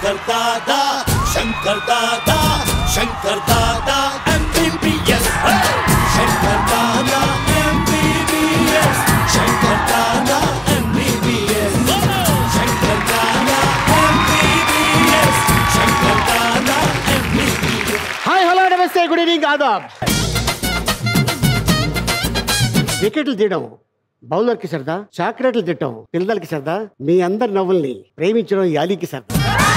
Shankar Dada Shankar Dada Shankar Dada MBBS Shankar Dada MBBS Shankar Dada MBBS Shankar Dada MBBS Shankar Dada MBBS hi hello namaste good evening adaab వికెట్లు తీయడం బౌలర్కి సరదా చాక్లెట్లు తిట్టడం పిల్లలకి సరదా మీ అందరి నవ్వుల్ని ప్రేమించడం యాలీకి సరదా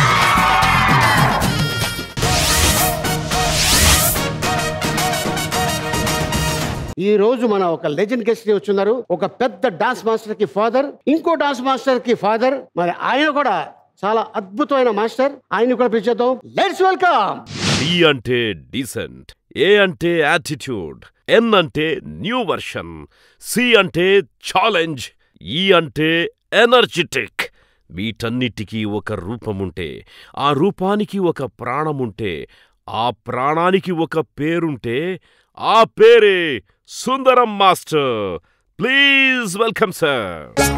ఈ రోజు మన ఒక లెజెండ్ గెస్ట్ వచ్చున్నారు ఒక పెద్ద డాన్స్ మాస్టర్ కి ఫాదర్ ఇంకో డాన్స్ మాస్టర్ కి ఫాదర్ మరి ఆయన కూడా చాలా అద్భుతమైన మాస్టర్ ఆయన కూడా పిలిచేద్దాం లెట్స్ వెల్కమ్ డి అంటే డీసెంట్ ఏ అంటే యాటిట్యూడ్ ఎన్ అంటే న్యూ వర్షన్ సి అంటే ఛాలెంజ్ ఈ అంటే ఎనర్జెటిక్ వీటన్నిటికీ ఒక రూపముంటే ఆ రూపానికి ఒక ప్రాణముంటే ఆ ప్రాణానికి ఒక పేరుంటే ఆ పేరే Sundaram master please welcome sir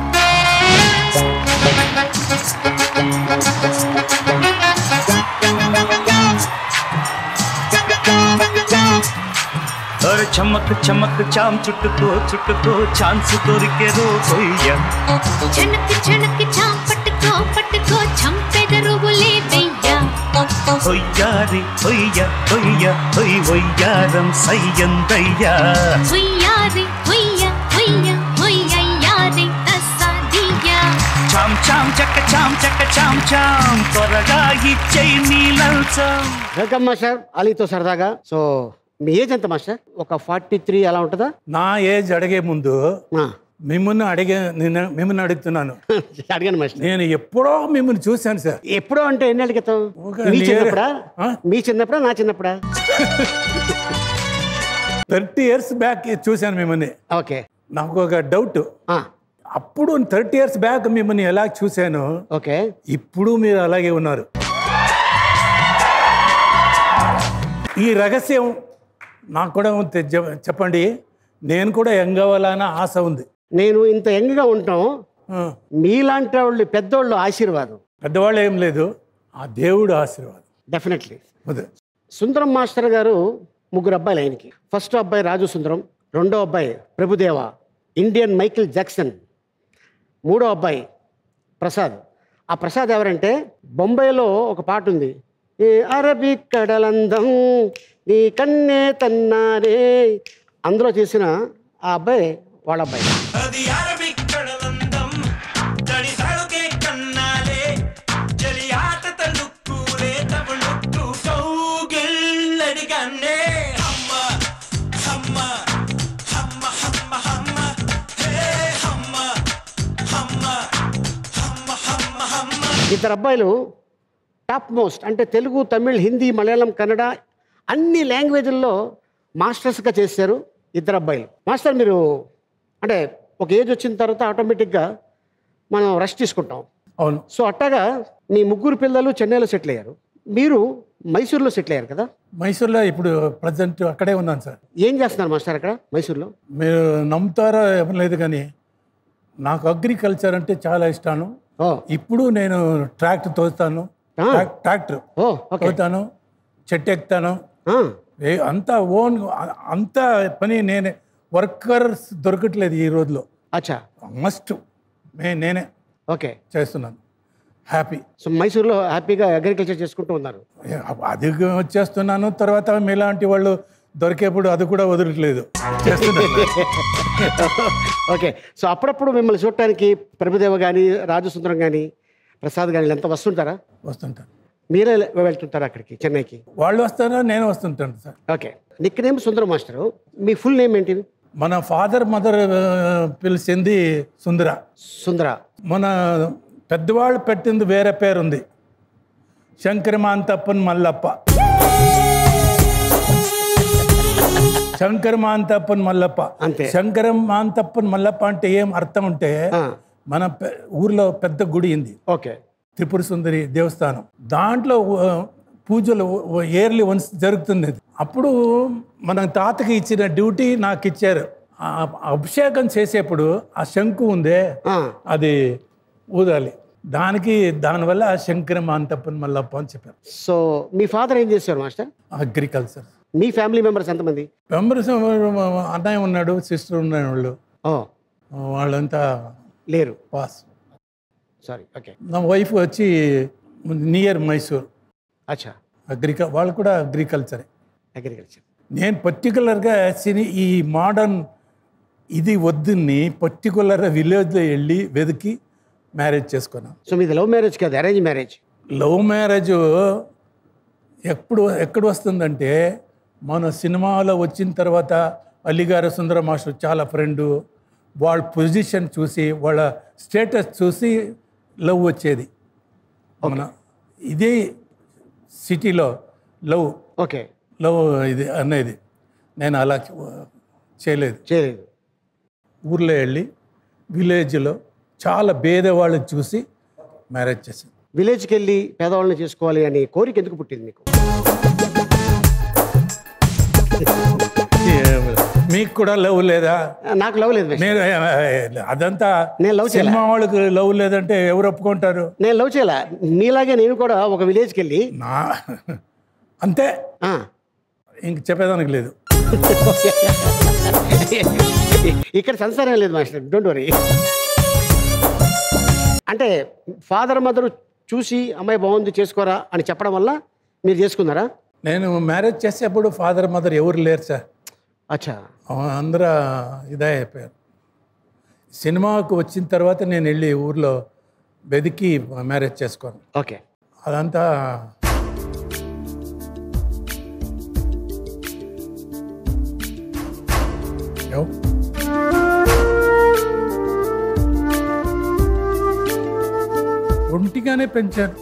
और चमक चमक चाम चुटको चुटको ఛాన్స్ దొరికే రోజయ్య చణక్ చణక్ చాం పట్టుకో పట్టుకో చంపెదరువులే వెయ్యా హొయ్యారి హొయ్య హొయ్య హొయ్ హొయ్యారం సయ్యందయ్యా హుయ్యారి హుయ్య హుయ్య హుయ్యయ్యారి తస్సాదియ్యా చాం చాం చక్క చాం చక్క చాం చాం త్వరగా ఇచ్చై నీలంచం వెల్కమ్ మాస్టర్ అలీతో సరదాగా సో మీ ఏజ్ ఎంత మాస్టర్ ఒక ఫార్టీ త్రీ అలా ఉంటుందా నా ఏజ్ అడిగే ముందు ఆ, మిమ్మల్ని అడిగే నేను మిమ్మల్ని అడుగుతున్నాను అడిగాను మాస్టర్ నేను ఎప్పుడో మిమ్మల్ని చూశాను సార్ ఎప్పుడో అంటే ఎన్నేళ్ళ క్రితం ఒక మీ near- చిన్నప్పుడా ఆ? మీ చిన్నప్పుడా నా చిన్నప్పుడా థర్టీ ఇయర్స్ బ్యాక్ చూశాను మిమ్మల్ని ఓకే నాకు ఒక డౌట్ ఆ, అప్పుడు థర్టీ ఇయర్స్ బ్యాక్ మిమ్మల్ని ఎలా చూశాను ఓకే ఇప్పుడు మీరు అలాగే ఉన్నారు ఈ రహస్యం నాకు కూడా తె- చె- చెప్పండి నేను కూడా యంగ్ అవ్వాలన్న ఆశ ఉంది నేను ఇంత యంగ్గా ఉంటాం ఆ, మీలాంటి వాళ్ళు పెద్దోళ్ళు ఆశీర్వాదం పెద్దవాళ్ళు ఏం లేదు ఆ దేవుడు ఆశీర్వాదం డెఫినెట్లీ అదే సుందరం మాస్టర్ గారు ముగ్గురు అబ్బాయిలు ఆయనకి ఫస్ట్ అబ్బాయి రాజు సుందరం రెండో అబ్బాయి ప్రభుదేవ ఇండియన్ మైకిల్ జాక్సన్ మూడో అబ్బాయి ప్రసాద్ ఆ ప్రసాద్ ఎవరంటే బొంబాయిలో ఒక పాట ఉంది ఏ అరబిక్ కడలందం నీ కన్నే తన్నారే అందులో చేసిన ఆ అబ్బాయి వాళ్ళ అబ్బాయి అది అరబిక్ కడలందం జడి తడుకే కన్నాలే జలి ఆట తలుక్కులే తవళుక్కు కౌగిల్లడిగన్నే హమ్మ హమ్మ హమ్మ హమ్మ హమ్మ హే హమ్మ హమ్మ హమ్మ హమ్మ హమ్మ ఇద్దరు అబ్బాయిలు టాప్ మోస్ట్ అంటే తెలుగు తమిళ్ హిందీ మలయాళం కన్నడ అన్ని లాంగ్వేజ్ల్లో మాస్టర్స్గా చేశారు ఇద్దరు అబ్బాయిలు మాస్టర్ మీరు అంటే ఒక ఏజ్ వచ్చిన తర్వాత ఆటోమేటిక్గా మనం రెస్ట్ తీసుకుంటాం అవును సో అట్టాగా మీ ముగ్గురు పిల్లలు చెన్నైలో సెటిల్ అయ్యారు మీరు మైసూర్లో సెటిల్ అయ్యారు కదా మైసూర్లో ఇప్పుడు ప్రజెంట్ అక్కడే ఉన్నాను సార్ ఏం చేస్తున్నారు మాస్టర్ అక్కడ మైసూర్లో మీరు నమ్ముతారో ఏం లేదు కానీ నాకు అగ్రికల్చర్ అంటే చాలా ఇష్టాను ఓ ఇప్పుడు నేను ట్రాక్టర్ తోస్తాను ఆ. ట్రాక్- ట్రాక్టర్ ఓ ఓకే తోతాను చెట్టు ఎక్కుతాను ఆ, ఏ- అంతా ఓన్ అంత పని నేనే వర్కర్స్ దొరకట్లేదు ఈ రోజులో అచ్చా మస్ట్ మే నేనే ఓకే చేస్తున్నాను హ్యాపీ సో మైసూర్లో హ్యాపీగా అగ్రికల్చర్ చేసుకుంటూ ఉన్నారు అది వచ్చేస్తున్నాను తర్వాత మీలాంటి వాళ్ళు దొరికేప్పుడు అది కూడా వదలట్లేదు చేస్తున్నాను ఓకే సో అప్పుడప్పుడు మిమ్మల్ని చూడటానికి ప్రభుదేవ కానీ రాజసుందరం కానీ ప్రసాద్ కానీ ఎంత వస్తుంటారా వస్తుంటాను మీరే వెళ్తుంటారా అక్కడికి చెన్నైకి వాళ్ళు వస్తారా నేను వస్తుంటాను sir okay nick name Sundaram master మీ ఫుల్ నేమ్ ఏంటి మన ఫాదర్ మదర్ పిలిచింది సుందర సుందర మన పెద్దవాళ్ళు పెట్టింది వేరే పేరు ఉంది శంకరమాంతప్పన్ మల్లప్ప శంకరమాంతప్పన్ మల్లప్ప అంతే. శంకరమాంతప్పన్ మల్లప్ప అంటే ఏం అర్థం ఉంటే ఆ, మన పె- ఊర్లో పెద్ద గుడి ఉంది ఓకే త్రిపుర సుందరి దేవస్థానం దాంట్లో ఆ, పూజలు ఇయర్లీ వన్స్ జరుగుతుంది అప్పుడు మన తాతకి ఇచ్చిన డ్యూటీ నాకు ఇచ్చారు ఆ అభిషేకం చేసేప్పుడు ఆ శంకు ఉందే ఆ, అది ఊదాలి దానికి దానివల్ల శంకరం అంతప్పని మల్లప్ప అని చెప్పారు సో మీ ఫాదర్ ఏం చేశారు మాస్టర్ అగ్రికల్చర్ మీ ఫ్యామిలీ మెంబర్స్ ఎంతమంది మెంబర్స్ అన్నయ్య ఉన్నాడు సిస్టర్ ఉన్నాడు వాళ్ళు ఓ వాళ్ళంతా లేరు పాస్ సారీ ఓకే నా వైఫ్ వచ్చి నియర్ మైసూర్ అచ్చా అగ్రిక వాళ్ళు కూడా అగ్రికల్చరే అగ్రికల్చర్ నేను పర్టికులర్గా సినీ ఈ మోడర్న్ ఇది వద్దుని పర్టికులర్ విలేజ్లో వెళ్ళి వెతికి మ్యారేజ్ చేసుకున్నాను సో మీది లవ్ మ్యారేజ్ కాదు అరేంజ్ మ్యారేజ్ లవ్ మ్యారేజ్ ఎప్పుడు ఎక్కడ వస్తుందంటే మన సినిమాలో వచ్చిన తర్వాత అల్లిగారు సుందర మాస్టర్ చాలా ఫ్రెండు వాళ్ళ పొజిషన్ చూసి వాళ్ళ స్టేటస్ చూసి లవ్ వచ్చేది మన ఇదే సిటీలో లవ్ ఓకే లవ్ ఇది అనేది నేను అలా చేయలేదు చేయలేదు ఊర్లో వెళ్ళి విలేజ్లో చాలా పేదవాళ్ళని చూసి మ్యారేజ్ చేశాను విలేజ్కి వెళ్ళి పేదవాళ్ళని చేసుకోవాలి అని కోరిక ఎందుకు పుట్టింది మీకు ఏం- మీకు కూడా లవ్ లేదా ఆ, నాకు లవ్ లేదు నేను అదంతా నేను love చేయలే. సినిమా వాళ్ళకి లవ్ లేదంటే ఎవరు ఒప్పుకుంటారు నేను లవ్ చేయాల మీలాగే నేను కూడా ఒక విలేజ్కి వెళ్ళి నా అంతే ఆ, ఇంక చెప్పేదానికి లేదు ఇక్కడ సంసారం లేదు మాస్టర్ డోంట్ వరీ అంటే ఫాదర్ మదర్ చూసి అమ్మాయి బాగుంది చేసుకోరా అని చెప్పడం వల్ల మీరు చేసుకున్నారా నేను మ్యారేజ్ చేసేప్పుడు ఫాదర్ మదర్ ఎవరు లేరు సార్ అచ్చా అందరూ ఇదే అయిపోయారు సినిమాకు వచ్చిన తర్వాత నేను వెళ్ళి ఊర్లో వెతికి మ్యారేజ్ చేసుకోను ఓకే అదంతా ఎవ్- ఒంటిగానే పెంచారు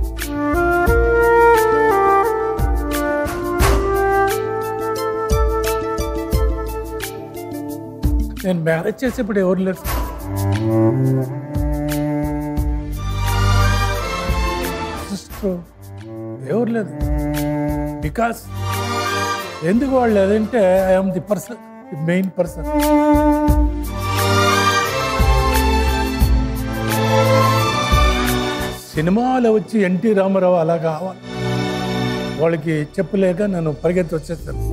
నేను మ్యారేజ్ చేసేప్పుడు ఎవరు లేరు సిస్టర్ ఎవరు లేదు బికాస్ ఎందుకు వాళ్ళు లేదంటే I'm the person the main person సినిమాలో వచ్చి ఎన్టీ రామారావు అలా కావాలి వాళ్ళకి చెప్పలేక నేను పరిగెత్తి వచ్చేస్తాను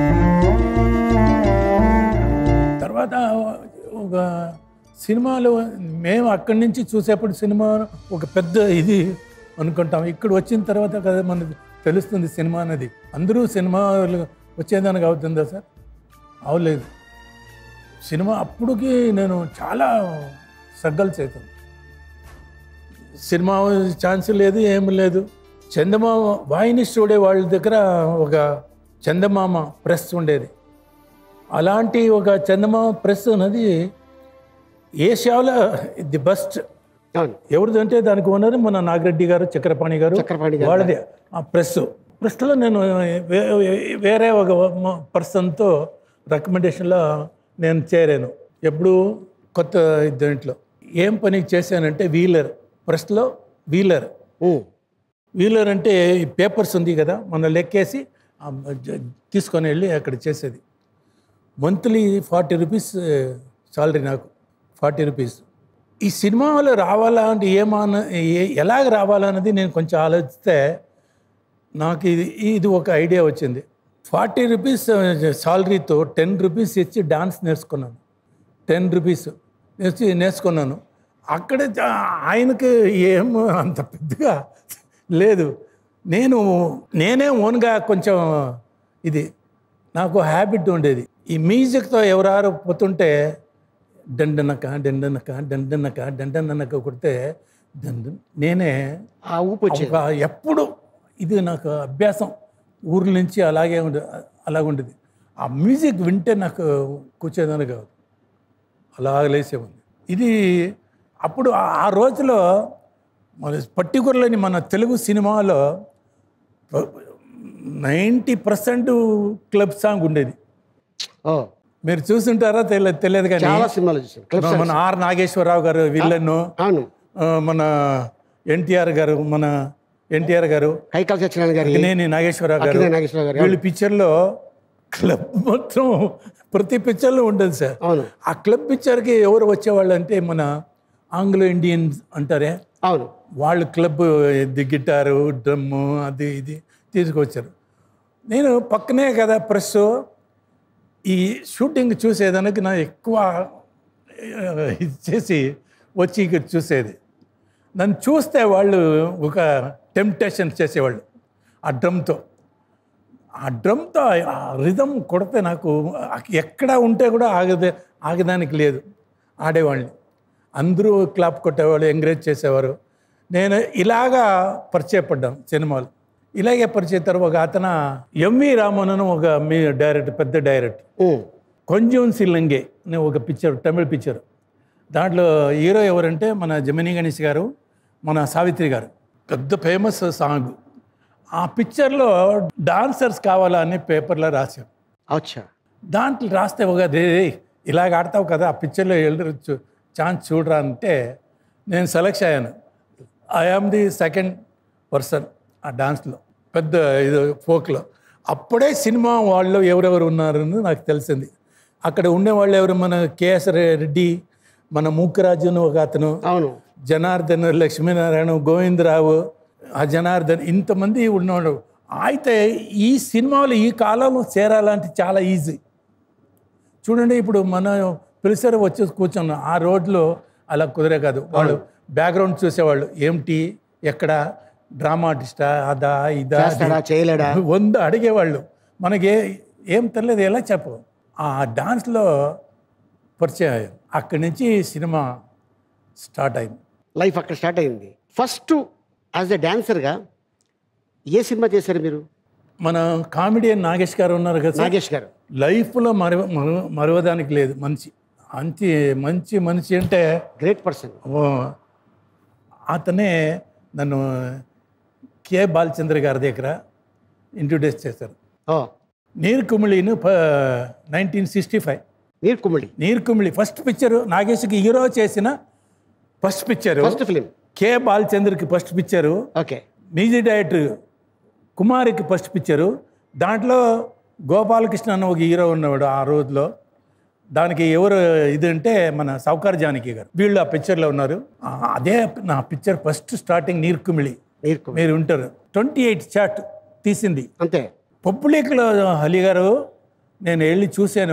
తర్వాత ఒక సినిమాలో మేము అక్కడి నుంచి చూసేప్పుడు సినిమా ఒక పెద్ద ఇది అనుకుంటాం ఇక్కడ వచ్చిన తర్వాత కదా మనకు తెలుస్తుంది సినిమా అనేది అందరూ సినిమాలు వచ్చేదానికి అవుతుందా సార్ అవలేదు సినిమా అప్పుడుకి నేను చాలా స్ట్రగల్స్ అవుతాను సినిమా ఛాన్స్ లేదు ఏమి లేదు చందమామ వాయిని స్టూడియో వాళ్ళ దగ్గర ఒక చందమామ ప్రెస్ ఉండేది అలాంటి ఒక చందమామ ప్రెస్ అనేది ఏషియాలో ది బెస్ట్ అవును ఎవరిదంటే దానికి ఓనర్ మన నాగిరెడ్డి గారు చక్రపాణి గారు చక్రపాణి గారు. వాళ్ళదే ఆ ప్రెస్ ప్రెస్లో నేను వే- వే- వేరే ఒక పర్సన్తో రికమెండేషన్లో నేను చేరాను ఎప్పుడు కొత్త దీంట్లో ఏం పని చేశానంటే వీలర్ ప్రెస్లో వీలర్ ఉమ్. వీలర్ అంటే ఈ పేపర్స్ ఉంది కదా మన లెక్కేసి ఆ జ- తీసుకొని వెళ్ళి అక్కడ చేసేది మంత్లీ ఫార్టీ రూపీస్ సాలరీ నాకు ఫార్టీ రూపీస్ ఈ సినిమాలో రావాలా అంటే ఏమాన ఏ- ఎలాగ రావాలన్నది నేను కొంచెం ఆలోచిస్తే నాకు ఇది ఇది ఒక ఐడియా వచ్చింది ఫార్టీ రూపీస్ సాలరీతో టెన్ రూపీస్ ఇచ్చి డాన్స్ నేర్చుకున్నాను టెన్ రూపీస్ నేర్చి నేర్చుకున్నాను అక్కడ జా- ఆయనకి ఏం అంత పెద్దగా లేదు నేను నేనే ఓన్గా కొంచెం ఇది నాకు హ్యాబిట్ ఉండేది ఈ మ్యూజిక్తో ఎవరారు పోతుంటే డండనక డండనక డండనక డండనక కొడితే డండ నేనే ఆ ఊపు వచ్చేది ఒక ఎప్పుడు ఇది నాకు అభ్యాసం ఊర్ల నుంచి అలాగే ఉండే అలాగ ఉండేది ఆ మ్యూజిక్ వింటే నాకు కూర్చోదని కాదు అలా లేసేవాడిని ఇది అప్పుడు ఆ- ఆ రోజులో మన పర్టికులర్లీ మన తెలుగు సినిమాలో నైంటీ పర్సెంట్ క్లబ్ సాంగ్ ఉండేది ఓ మీరు చూస్తుంటారా తెలియదు తెలియదు కానీ చాలా సినిమాలు చూసాను క్లబ్ మన ఆర్ నాగేశ్వరరావు గారు విల్లన్ అవును మన ఎన్టీఆర్ గారు మన ఎన్టీఆర్ గారు కైకాల సత్యనారాయణ గారి అక్కినేని నాగేశ్వరరావు గారు అక్కినేని నాగేశ్వరరావు గారు. వీళ్ళ పిక్చర్లో క్లబ్ మొత్తం ప్రతి పిక్చర్లో ఉండదు సార్ అవును ఆ క్లబ్ పిక్చర్కి ఎవరు వచ్చేవాళ్ళు అంటే మన ఆంగ్లో ఇండియన్స్ అంటారే అవును వాళ్ళు క్లబ్ ఇది గిటారు డ్రమ్ము అది ఇది తీసుకొచ్చారు నేను పక్కనే కదా ప్రెస్ ఈ షూటింగ్ చూసేదానికి నా ఎక్కువ ఆ, ఇది చేసి వచ్చి ఇక్కడ చూసేది నన్ను చూస్తే వాళ్ళు ఒక టెంప్టేషన్ చేసేవాళ్ళు ఆ డ్రమ్తో ఆ డ్రమ్తో ఆ రిధం కొడితే నాకు ఎక్కడ ఉంటే కూడా ఆగదే ఆగదానికి లేదు ఆడేవాళ్ళని అందరూ క్లాప్ కొట్టేవాళ్ళు ఎంకరేజ్ చేసేవారు నేను ఇలాగా పరిచయపడ్డాను సినిమాలు ఇలాగే పరిచయం తర్వాత ఒక అతను ఎంవి రామన్ అని ఒక మీ డైరెక్టర్ పెద్ద డైరెక్టర్ ఉమ్. కొంచెం సిల్లంగే అనే ఒక పిక్చర్ తమిళ పిక్చర్ దాంట్లో హీరో ఎవరంటే మన జమినీ గణేష్ గారు మన సావిత్రి గారు పెద్ద ఫేమస్ సాంగ్ ఆ పిక్చర్లో డాన్సర్స్ కావాలా అని పేపర్లో రాశారు అచ్చా దాంట్లో రాస్తే ఒక రే ఇలాగ ఆడతావు కదా ఆ పిక్చర్లో వెళ్ళరు ఛాన్స్ చూడరా అంటే నేను సెలెక్ట్ అయ్యాను I am the second person ఆ డాన్స్లో పెద్ద ఇది ఫోక్లో అప్పుడే సినిమా వాళ్ళు ఎవరెవరు ఉన్నారని నాకు తెలిసింది అక్కడ ఉండేవాళ్ళు ఎవరు మన కేఎస్ రెడ్డి మన మూకరాజు అని ఒక అతను అవును జనార్దన్ లక్ష్మీనారాయణ గోవిందరావు ఆ జనార్దన్ ఇంతమంది ఉన్నవాడు అయితే ఈ సినిమాలు ఈ కాలంలో చేరాలంటే చాలా ఈజీ చూడండి ఇప్పుడు మన పిలిచారు వచ్చి కూర్చున్నాం ఆ రోడ్లో అలా కుదిరే కాదు వాళ్ళు బ్యాక్గ్రౌండ్ చూసేవాళ్ళు ఏమిటి ఎక్కడ డ్రామా ఆర్టిస్టా అదా ఇదా చేస్తాడా చేయలేడా వంద అడిగేవాళ్ళు మనకి ఏ ఏం తెలియదు ఎలా చెప్పు ఆ డాన్స్లో పరిచయం అయ్యాం అక్కడి నుంచి సినిమా స్టార్ట్ అయింది లైఫ్ అక్కడ స్టార్ట్ అయింది ఫస్ట్ యాజ్ ఎ డాన్సర్గా ఏ సినిమా చేశారు మీరు మన కామెడియన్ నాగేష్ గారు ఉన్నారు కదా సార్? నాగేష్ గారు లైఫ్లో మరవ మరవ- మరవదానికి లేదు మంచి అంతే మంచి మనిషి అంటే గ్రేట్ పర్సన్ ఓ, అతనే నన్ను కె బాలచంద్ర గారి దగ్గర ఇంట్రొడ్యూస్ చేశారు ఓ నీరు కుమిళిను nineteen sixty five Neer Kumizhi Neeru Kumizhi first picture నాగేష్కి హీరో చేసిన first picture first film K బాలచంద్రకి first picture okay music director కుమార్కి ఫస్ట్ పిక్చరు దాంట్లో గోపాలకృష్ణ అన్న ఒక హీరో ఉన్నవాడు ఆ రోజులో దానికి ఎవరు ఇది అంటే మన సౌకార్ జానకి గారు వీళ్ళు ఆ పిక్చర్లో ఉన్నారు ఆ, అదే నా picture first starting Neerkumizhi Neer Kumizhi మీరు ఉంటారు ట్వంటీ ఎయిట్ షాట్ తీసింది అంతే పబ్లిక్లో హలి గారు నేను వెళ్ళి చూశాను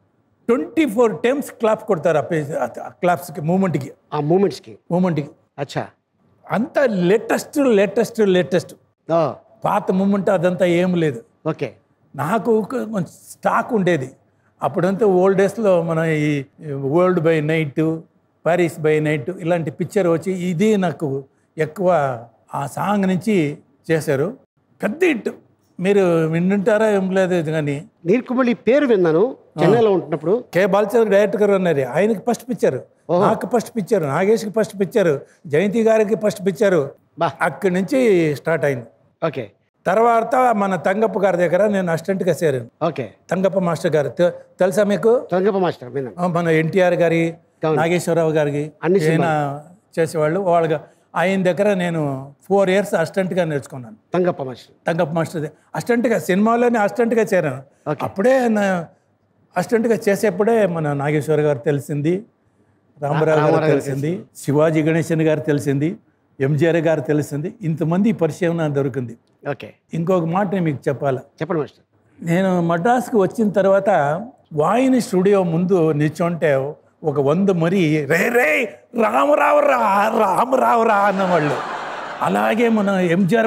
ట్వంటీ ఫోర్ టైమ్స్ క్లాప్స్ కొడతారు ఆ పే- ఆ క్లాప్స్కి మూమెంట్కి ఆ మూమెంట్స్కి మూమెంట్కి అచ్చా అంత లేటెస్ట్ లేటెస్ట్ లేటెస్ట్ ఓ పాత మూమెంట్ అదంతా ఏం లేదు ఓకే నాకు ఒక కొంచెం స్టాక్ ఉండేది అప్పుడంతా ఓల్డ్ డేస్లో మన ఈ world by night Paris by night ఇలాంటి పిక్చర్ వచ్చి ఇది నాకు ఎక్కువ ఆ సాంగ్ నుంచి చేశారు పెద్ద హిట్ మీరు వింటుంటారా ఏం లేదు ఇది కానీ నీర్ కుమిడి పేరు విన్నాను చెన్నైలో ఉంటున్నప్పుడు కే బాలచంద్ర డైరెక్టర్ గారు ఉన్నారు ఆయనకి ఫస్ట్ పిక్చర్ నాకు ఫస్ట్ పిక్చర్ నాగేష్కి ఫస్ట్ పిక్చర్ జయంతి గారికి ఫస్ట్ పిక్చర్ బా. అక్కడి నుంచి స్టార్ట్ అయింది ఓకే తర్వాత మన తంగప్ప గారి దగ్గర నేను అసిస్టెంట్గా చేరాను ఓకే తంగప్ప మాస్టర్ గారు తె- తెలుసా మీకు తంగప్ప మాస్టర్ విన్నాను ఆ, మన ఎన్టీఆర్ గారి అవును. నాగేశ్వరరావు గారికి అన్ని ఈయన చేసేవాళ్ళు వాళ్ళగా ఆయన దగ్గర నేను ఫోర్ ఇయర్స్ అసిస్టెంట్గా నేర్చుకున్నాను తంగప్ప మాస్టర్ తంగప్ప మాస్టర్ అసిస్టెంట్గా సినిమాలోనే అసిస్టెంట్గా చేరాను Okay. అప్పుడే నా అసిస్టెంట్గా చేసేప్పుడే మన నాగేశ్వర గారు తెలిసింది రామారావు గారు రామారావు గారు తెలిసింది శివాజీ గణేశన్ గారు తెలిసింది ఎంజిఆర్ గారు తెలిసింది ఇంతమంది పరిచయం నాకు దొరికింది ఓకే ఇంకొక మాట నేను మీకు చెప్పాలి చెప్పండి మాస్టర్ నేను మద్రాసుకు వచ్చిన తర్వాత వాయిని స్టూడియో ముందు నిల్చుంటే ఒక వంద మరి రే రే రామరావు రా రామరావు రా అన్నవాళ్ళు అలాగే మన ఎంజిఆర్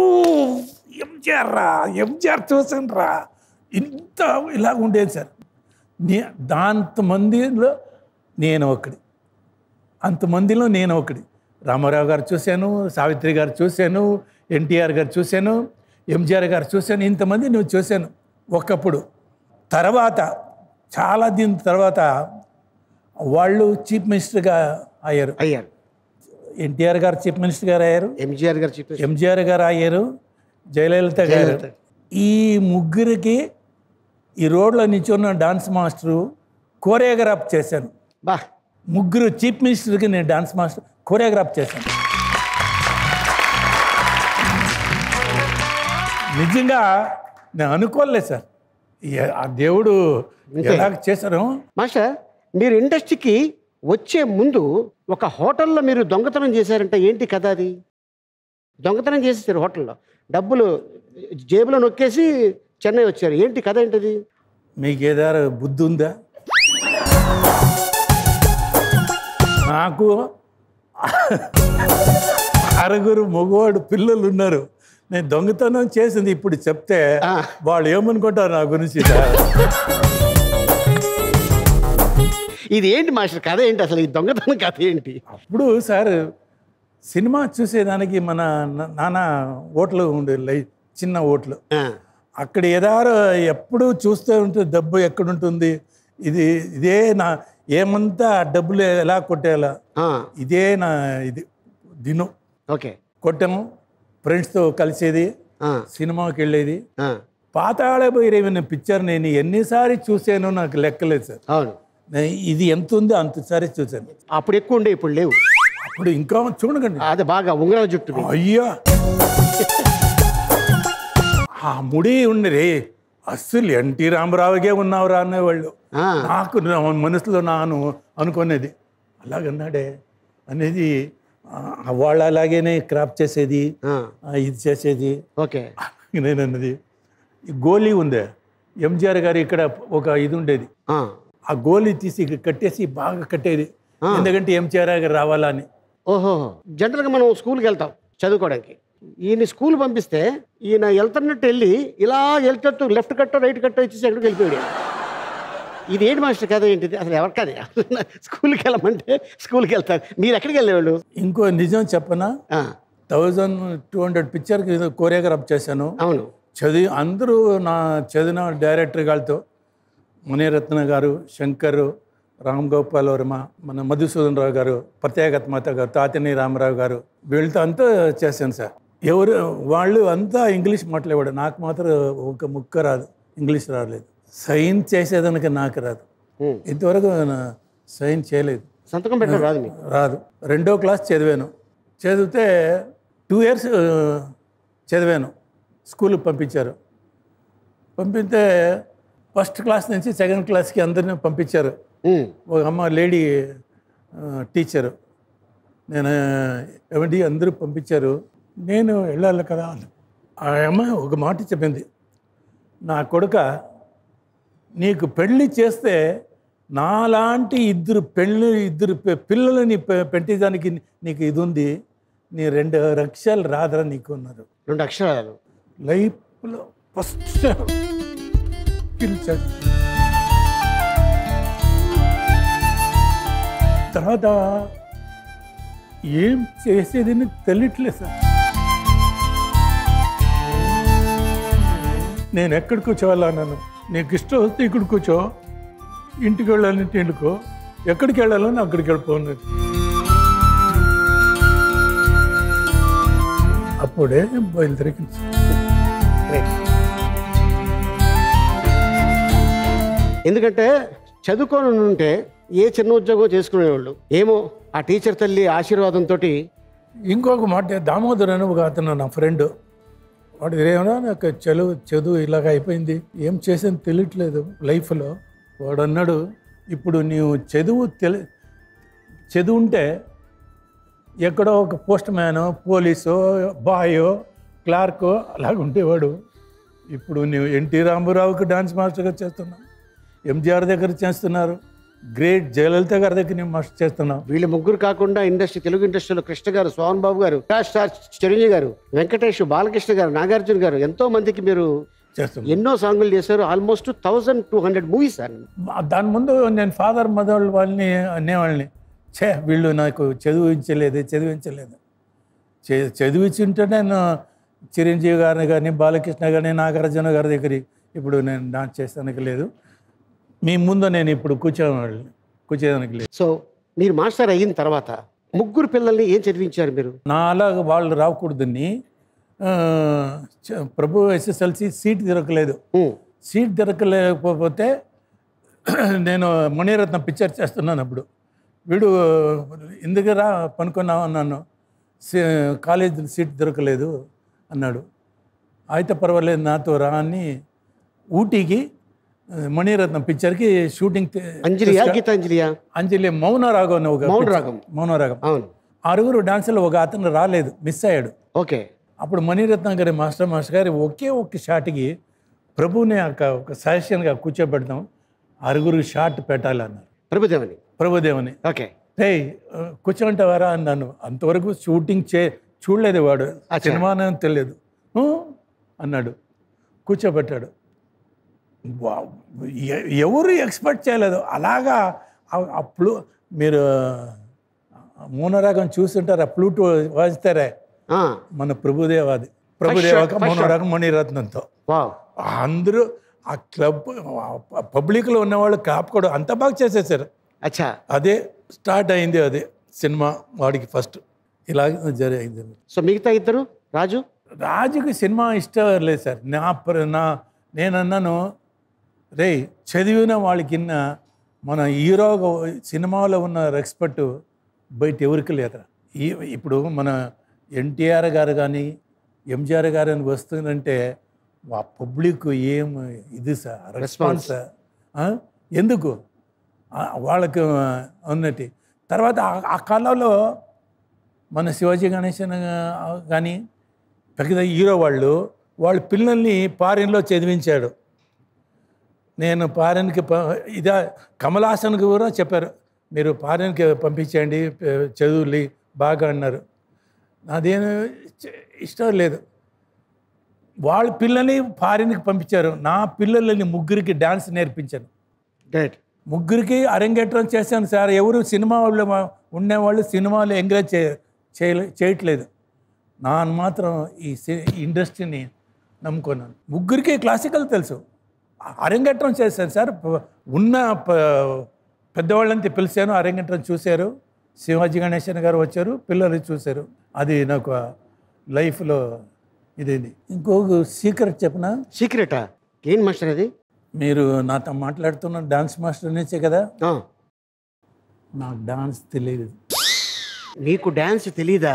ఎంజిఆర్ రా ఎంజిఆర్ చూసాను రా ఇంత ఇలా ఉండేది సార్ నే దాంతమందిలో నేను ఒకటి అంతమందిలో నేను ఒకటి రామారావు గారు చూశాను సావిత్రి గారు చూశాను ఎన్టీఆర్ గారు చూశాను ఎంజిఆర్ గారు చూశాను ఇంతమంది నువ్వు చూశాను ఒకప్పుడు తర్వాత చాలా దీని తర్వాత వాళ్ళు చీఫ్ మినిస్టర్గా అయ్యారు అయ్యారు ఎన్టీఆర్ గారు చీఫ్ మినిస్టర్ గారు అయ్యారు ఎంజీఆర్ గారు చెప్పేసి ఎంజిఆర్ గారు అయ్యారు జయలలిత గారు జయలలిత. ఈ ముగ్గురికి ఈ రోడ్లో నిల్చున్న డాన్స్ మాస్టరు కోరియోగ్రాఫ్ చేశాను బా ముగ్గురు చీఫ్ మినిస్టర్కి నేను డాన్స్ మాస్టర్ కోరియోగ్రాఫ్ చేశాను నిజంగా నేను అనుకోలేదు సార్ ఏ- ఆ దేవుడు ఎలా చేశాను మాస్టర్ మీరు ఇండస్ట్రీకి వచ్చే ముందు ఒక హోటల్లో మీరు దొంగతనం చేశారంటే ఏంటి కథ అది దొంగతనం చేసేసారు హోటల్లో డబ్బులు జేబులో నొక్కేసి చెన్నై వచ్చారు ఏంటి కథ ఏంటిది మీకు ఏదారు బుద్ధి ఉందా నాకు అరుగురు మగవాడు పిల్లలు ఉన్నారు నేను దొంగతనం చేసింది ఇప్పుడు చెప్తే ఆ. వాళ్ళు ఏమనుకుంటారు నా గురించి ఇది ఏంటి మాస్టర్ కథ ఏంటి అసలు ఈ దొంగతనం కథ ఏంటి అప్పుడు సార్ సినిమా చూసేదానికి మన నా- నాన్న ఓట్లు ఉండే లై చిన్న ఓట్లు ఆ, అక్కడ ఏదారు ఎప్పుడు చూస్తూ ఉంటే డబ్బు ఎక్కడుంటుంది ఇది ఇదే నా ఏమంతా ఆ డబ్బులు ఎలా కొట్టేయాలా ఆ, ఇదే నా ఇది దినం ఓకే కొట్టాము ఫ్రెండ్స్తో కలిసేది ఆ, సినిమాకి వెళ్ళేది ఆ, పాతాళ భైరవి పిక్చర్ నేను ఎన్నిసారి చూసానో నాకు లెక్కలేదు సార్ అవును నేను ఇది ఎంత ఉందో అంతసారి చూశాను అప్పుడు ఎక్కువ ఉండే ఇప్పుడు లేవు అప్పుడు ఇంకా చూడకండి అది బాగా ఉంగరాల జుట్టు మీది. అయ్యా ఆ ముడి ఉండి రే అస్సలు ఎన్టీ రామారావుగే ఉన్నావురా అనేవాళ్ళు ఆ, నాకు నా మనసులో నాను అనుకునేది అలాగన్నాడే అనేది ఆ, వాళ్ళు అలాగేనే క్రాప్ చేసేది ఆ, ఆ, ఇది చేసేది ఓకే నేను అన్నది ఈ గోలీ ఉందే ఎంజిఆర్ గారు ఇక్కడ ఒక ఇది ఉండేది ఆ, ఆ గోలీ తీసి ఇక్కడ కట్టేసి బాగా కట్టేది ఎందుకంటే ఎంజిఆర్ గారు రావాలని ఓహో జనరల్గా మనం స్కూల్కి వెళ్తాం చదువుకోవడానికి ఈయన స్కూల్ పంపిస్తే ఈయన వెళ్తున్నట్టు వెళ్ళి ఇలా వెళ్తట్టు లెఫ్ట్ కట్టో రైట్ కట్టో ఇచ్చేసి ఎక్కడికి వెళ్ళిపోయాడు ఇది ఏంటి మాస్టర్ కథ ఏంటిది అసలు ఎవరికది స్కూల్కి వెళ్ళమంటే స్కూల్కి వెళ్తారు మీరు ఎక్కడికి వెళ్ళేవాళ్ళు ఇంకో నిజం చెప్పనా ఆ, థౌజండ్ టూ హండ్రెడ్ పిక్చర్కి కోరియోగ్రాఫ్ చేశాను అవును చదివి అందరూ నా చదివిన డైరెక్టర్ గారితో మునిరత్న గారు శంకర్ రామ్ గోపాల్ వర్మ మన మధుసూదన్ రావు గారు ప్రత్యేకత్మత గారు తాతిని రామారావు గారు వీళ్ళతో అంతా చేశాను సార్ ఎవరు వాళ్ళు అంతా ఇంగ్లీష్ మాట్లాడేవాడు నాకు మాత్రం ఒక ముక్క రాదు ఇంగ్లీష్ రాలేదు సైన్ చేసేదానికి నాకు రాదు ఉమ్. ఇంతవరకు నా సైన్ చేయలేదు సంతకం పెట్టడం రాదు మీకు రాదు రెండో క్లాస్ చదివాను చదివితే టూ ఇయర్స్ చదివాను స్కూల్కి పంపించారు పంపితే ఫస్ట్ క్లాస్ నుంచి సెకండ్ క్లాస్కి అందరినీ పంపించారు ఉమ్, ఒక అమ్మ లేడీ టీచరు నేను ఏమండి అందరూ పంపించారు నేను వెళ్ళాలి కదా అని. ఆ అమ్మ ఒక మాట చెప్పింది నా కొడుక నీకు పెళ్లి చేస్తే నాలాంటి ఇద్దరు పెళ్ళి ఇద్దరు పె- పిల్లలని పె- పెట్టేదానికి నీకు ఇది ఉంది నీ రెండు లక్షలు రాదరా నీకు అన్నారు రెండు అక్షరాలు లైఫ్లో ఫస్ట్ పిలిచారు తర్వాత ఏం చేసేది తెలియట్లేదు సార్ నేను ఎక్కడ కూర్చోవాలన్నాను నీకు ఇష్టం వస్తే ఇక్కడ కూర్చో ఇంటికి వెళ్ళాలంటే ఇంటికో ఎక్కడికి వెళ్ళాలని అక్కడికి వెళ్ళిపోన్నది అప్పుడే బయలుదేరికి Great. ఎందుకంటే చదువుకొని ఉంటే ఏ చిన్న ఉద్యోగం చేసుకునేవాళ్ళు ఏమో ఆ టీచర్ తల్లి ఆశీర్వాదంతో ఇంకొక మాట దామోదర్ అని ఒక అతను నా ఫ్రెండ్ వాడు ఏమన్నా నాకు చదువు చదువు ఇలాగ అయిపోయింది ఏం చేసాను తెలియట్లేదు లైఫ్లో వాడు అన్నాడు ఇప్పుడు నీవు చదువు తెలి చదువు ఉంటే ఎక్కడో ఒక పోస్ట్ మ్యానో పోలీసో బాయో క్లార్కో అలాగ ఉండేవాడు ఇప్పుడు నువ్వు ఎన్టీ రామారావుకి డాన్స్ మాస్టర్గా చేస్తున్నావు ఎంజిఆర్ దగ్గర చేస్తున్నారు గ్రేట్ జయలలిత గారి దగ్గర నేను మాస్టర్ చేస్తున్నావు వీళ్ళు ముగ్గురు కాకుండా ఇండస్ట్రీ తెలుగు ఇండస్ట్రీలో కృష్ణ గారు సోహన్ బాబు గారు మెగా స్టార్ చిరంజీవి గారు వెంకటేష్ బాలకృష్ణ గారు నాగార్జున గారు ఎంతో మందికి మీరు చేస్తున్నావు ఎన్నో సాంగులు చేశారు almost thousand two hundred movies sir మా- దాని ముందు నేను ఫాదర్ మదర్ వాళ్ళని అనేవాళ్ళని ఛే వీళ్ళు నాకు చదివించలేదు చదివించలేదు చ- చదివించుంటే నేను చిరంజీవి గారిని కానీ బాలకృష్ణ గారిని నాగార్జున గారి దగ్గర ఇప్పుడు నేను డాన్స్ చేస్తానికి లేదు మీ ముందు నేను ఇప్పుడు కూర్చోవాళ్ళని కూర్చోడానికి లేదు సో మీరు మాస్టర్ అయిన తర్వాత ముగ్గురు పిల్లల్ని ఏం చదివించారు మీరు నా అలాగ వాళ్ళు రాకూడదని ఆ, చ- ప్రభు ఎస్ఎస్ఎల్సి సీట్ దొరకలేదు ఉమ్, సీట్ దొరకలేకపోతే నేను మణిరత్నం పిక్చర్ చేస్తున్నాను అప్పుడు వీడు ఎందుకు రా పనుకున్నావు అన్నాను "సీ- కాలేజ్ సీట్ దొరకలేదు అన్నాడు అయితే పర్వాలేదు నాతో రా అని ఊటీకి మణిరత్నం పిక్చర్కి షూటింగ్ తే- అంజలియా గీతాంజలియా అంజలి మౌన రాగం అనే ఒక మౌన picture. రాగం. మౌన రాగం అవును ఆరుగురు డాన్సర్లు ఒక అతను రాలేదు మిస్ అయ్యాడు ఓకే అప్పుడు మణిరత్నం గారి మాస్టర్ మాస్టర్ గారి ఒకే ఒక్క షాట్కి ప్రభువుని ఒక ఒక సజెషన్గా కూర్చోబెడతాం ఆరుగురు షాట్ పెట్టాలన్నారు ప్రభుదేవని ప్రభుదేవని ఓకే రే కూర్చోంటావారా అన్నాను అంతవరకు షూటింగ్ చే చూడలేదు వాడు అచ్చా. సినిమానే తెలియదు "ఊ" అన్నాడు కూర్చోబెట్టాడు వావ్. ఎ- ఎవరు ఎక్స్పెక్ట్ చేయలేదు అలాగా ఆ- అప్పుడు మీరు మౌనరాగం చూస్తుంటారు ఆ ఫ్లూట్ వాయిస్తారే ఆ, మన ప్రభుదేవాది ప్రభుదేవాక first shot. మౌనరాగం మణిరత్నంతో వావ్ అందరూ ఆ క్లబ్ పబ్లిక్లో ఉన్నవాళ్ళు కాపుకోవడం అంత బాగా చేసేసారు అచ్చా అదే స్టార్ట్ అయింది అదే సినిమా వాడికి ఫస్ట్ ఇలా జరిగింది సో మిగతా ఇద్దరు రాజు రాజుకి సినిమా ఇష్టం లేదు సార్ నా ప్ర- నా నేనన్నాను రే చదివిన వాళ్ళకిన్న మన హీరో సినిమాలో ఉన్న రెస్పెక్ట్ బయట ఎవరికి లేదురా ఈ ఇప్పుడు మన ఎన్టీఆర్ గారు కానీ ఎంజిఆర్ గారు అని వస్తుందంటే ఆ పబ్లిక్ ఏం ఇది సార్ రెస్పాన్స్ ఎందుకు ఆ, వాళ్ళకు ఉన్నట్టు తర్వాత ఆ- ఆ కాలంలో మన శివాజీ గణేశన్ కానీ పెద్ద హీరో వాళ్ళు వాళ్ళ పిల్లల్ని ఫారిన్లో చదివించాడు నేను ఫారిన్కి ప ఇదా కమల్ హాసన్కి కూడా చెప్పారు మీరు ఫారిన్కి పంపించండి ప- చదువులు బాగా అన్నారు నాదేం చ- ఇష్టం లేదు వాళ్ళ పిల్లల్ని ఫారిన్కి పంపించారు నా పిల్లలని ముగ్గురికి డ్యాన్స్ నేర్పించాను గ్రేట్ ముగ్గురికి అరంగేట్రం చేశాను సార్ ఎవరు సినిమా వాళ్ళు మా- ఉండేవాళ్ళు సినిమాలు ఎంకరేజ్ చే చేయలే- చేయట్లేదు నాను మాత్రం ఈ సి- ఈ ఇండస్ట్రీని నమ్ముకున్నాను ముగ్గురికి క్లాసికల్ తెలుసు అరంగేట్రం చేశాను సార్ ప- ఉన్న ప- పెద్దవాళ్ళంతా పిలిచాను అరంగేట్రం చూశారు శివాజీ గణేశన్ గారు వచ్చారు పిల్లలు చూశారు అది నాకు లైఫ్లో ఇదేంది ఇంకొక సీక్రెట్ చెప్పనా సీక్రెటా ఏం మాస్టర్ అది మీరు నాతో మాట్లాడుతున్న డాన్స్ మాస్టర్ నుంచే కదా ఆ, నాకు డాన్స్ తెలియదు నీకు డ్యాన్స్ తెలీదా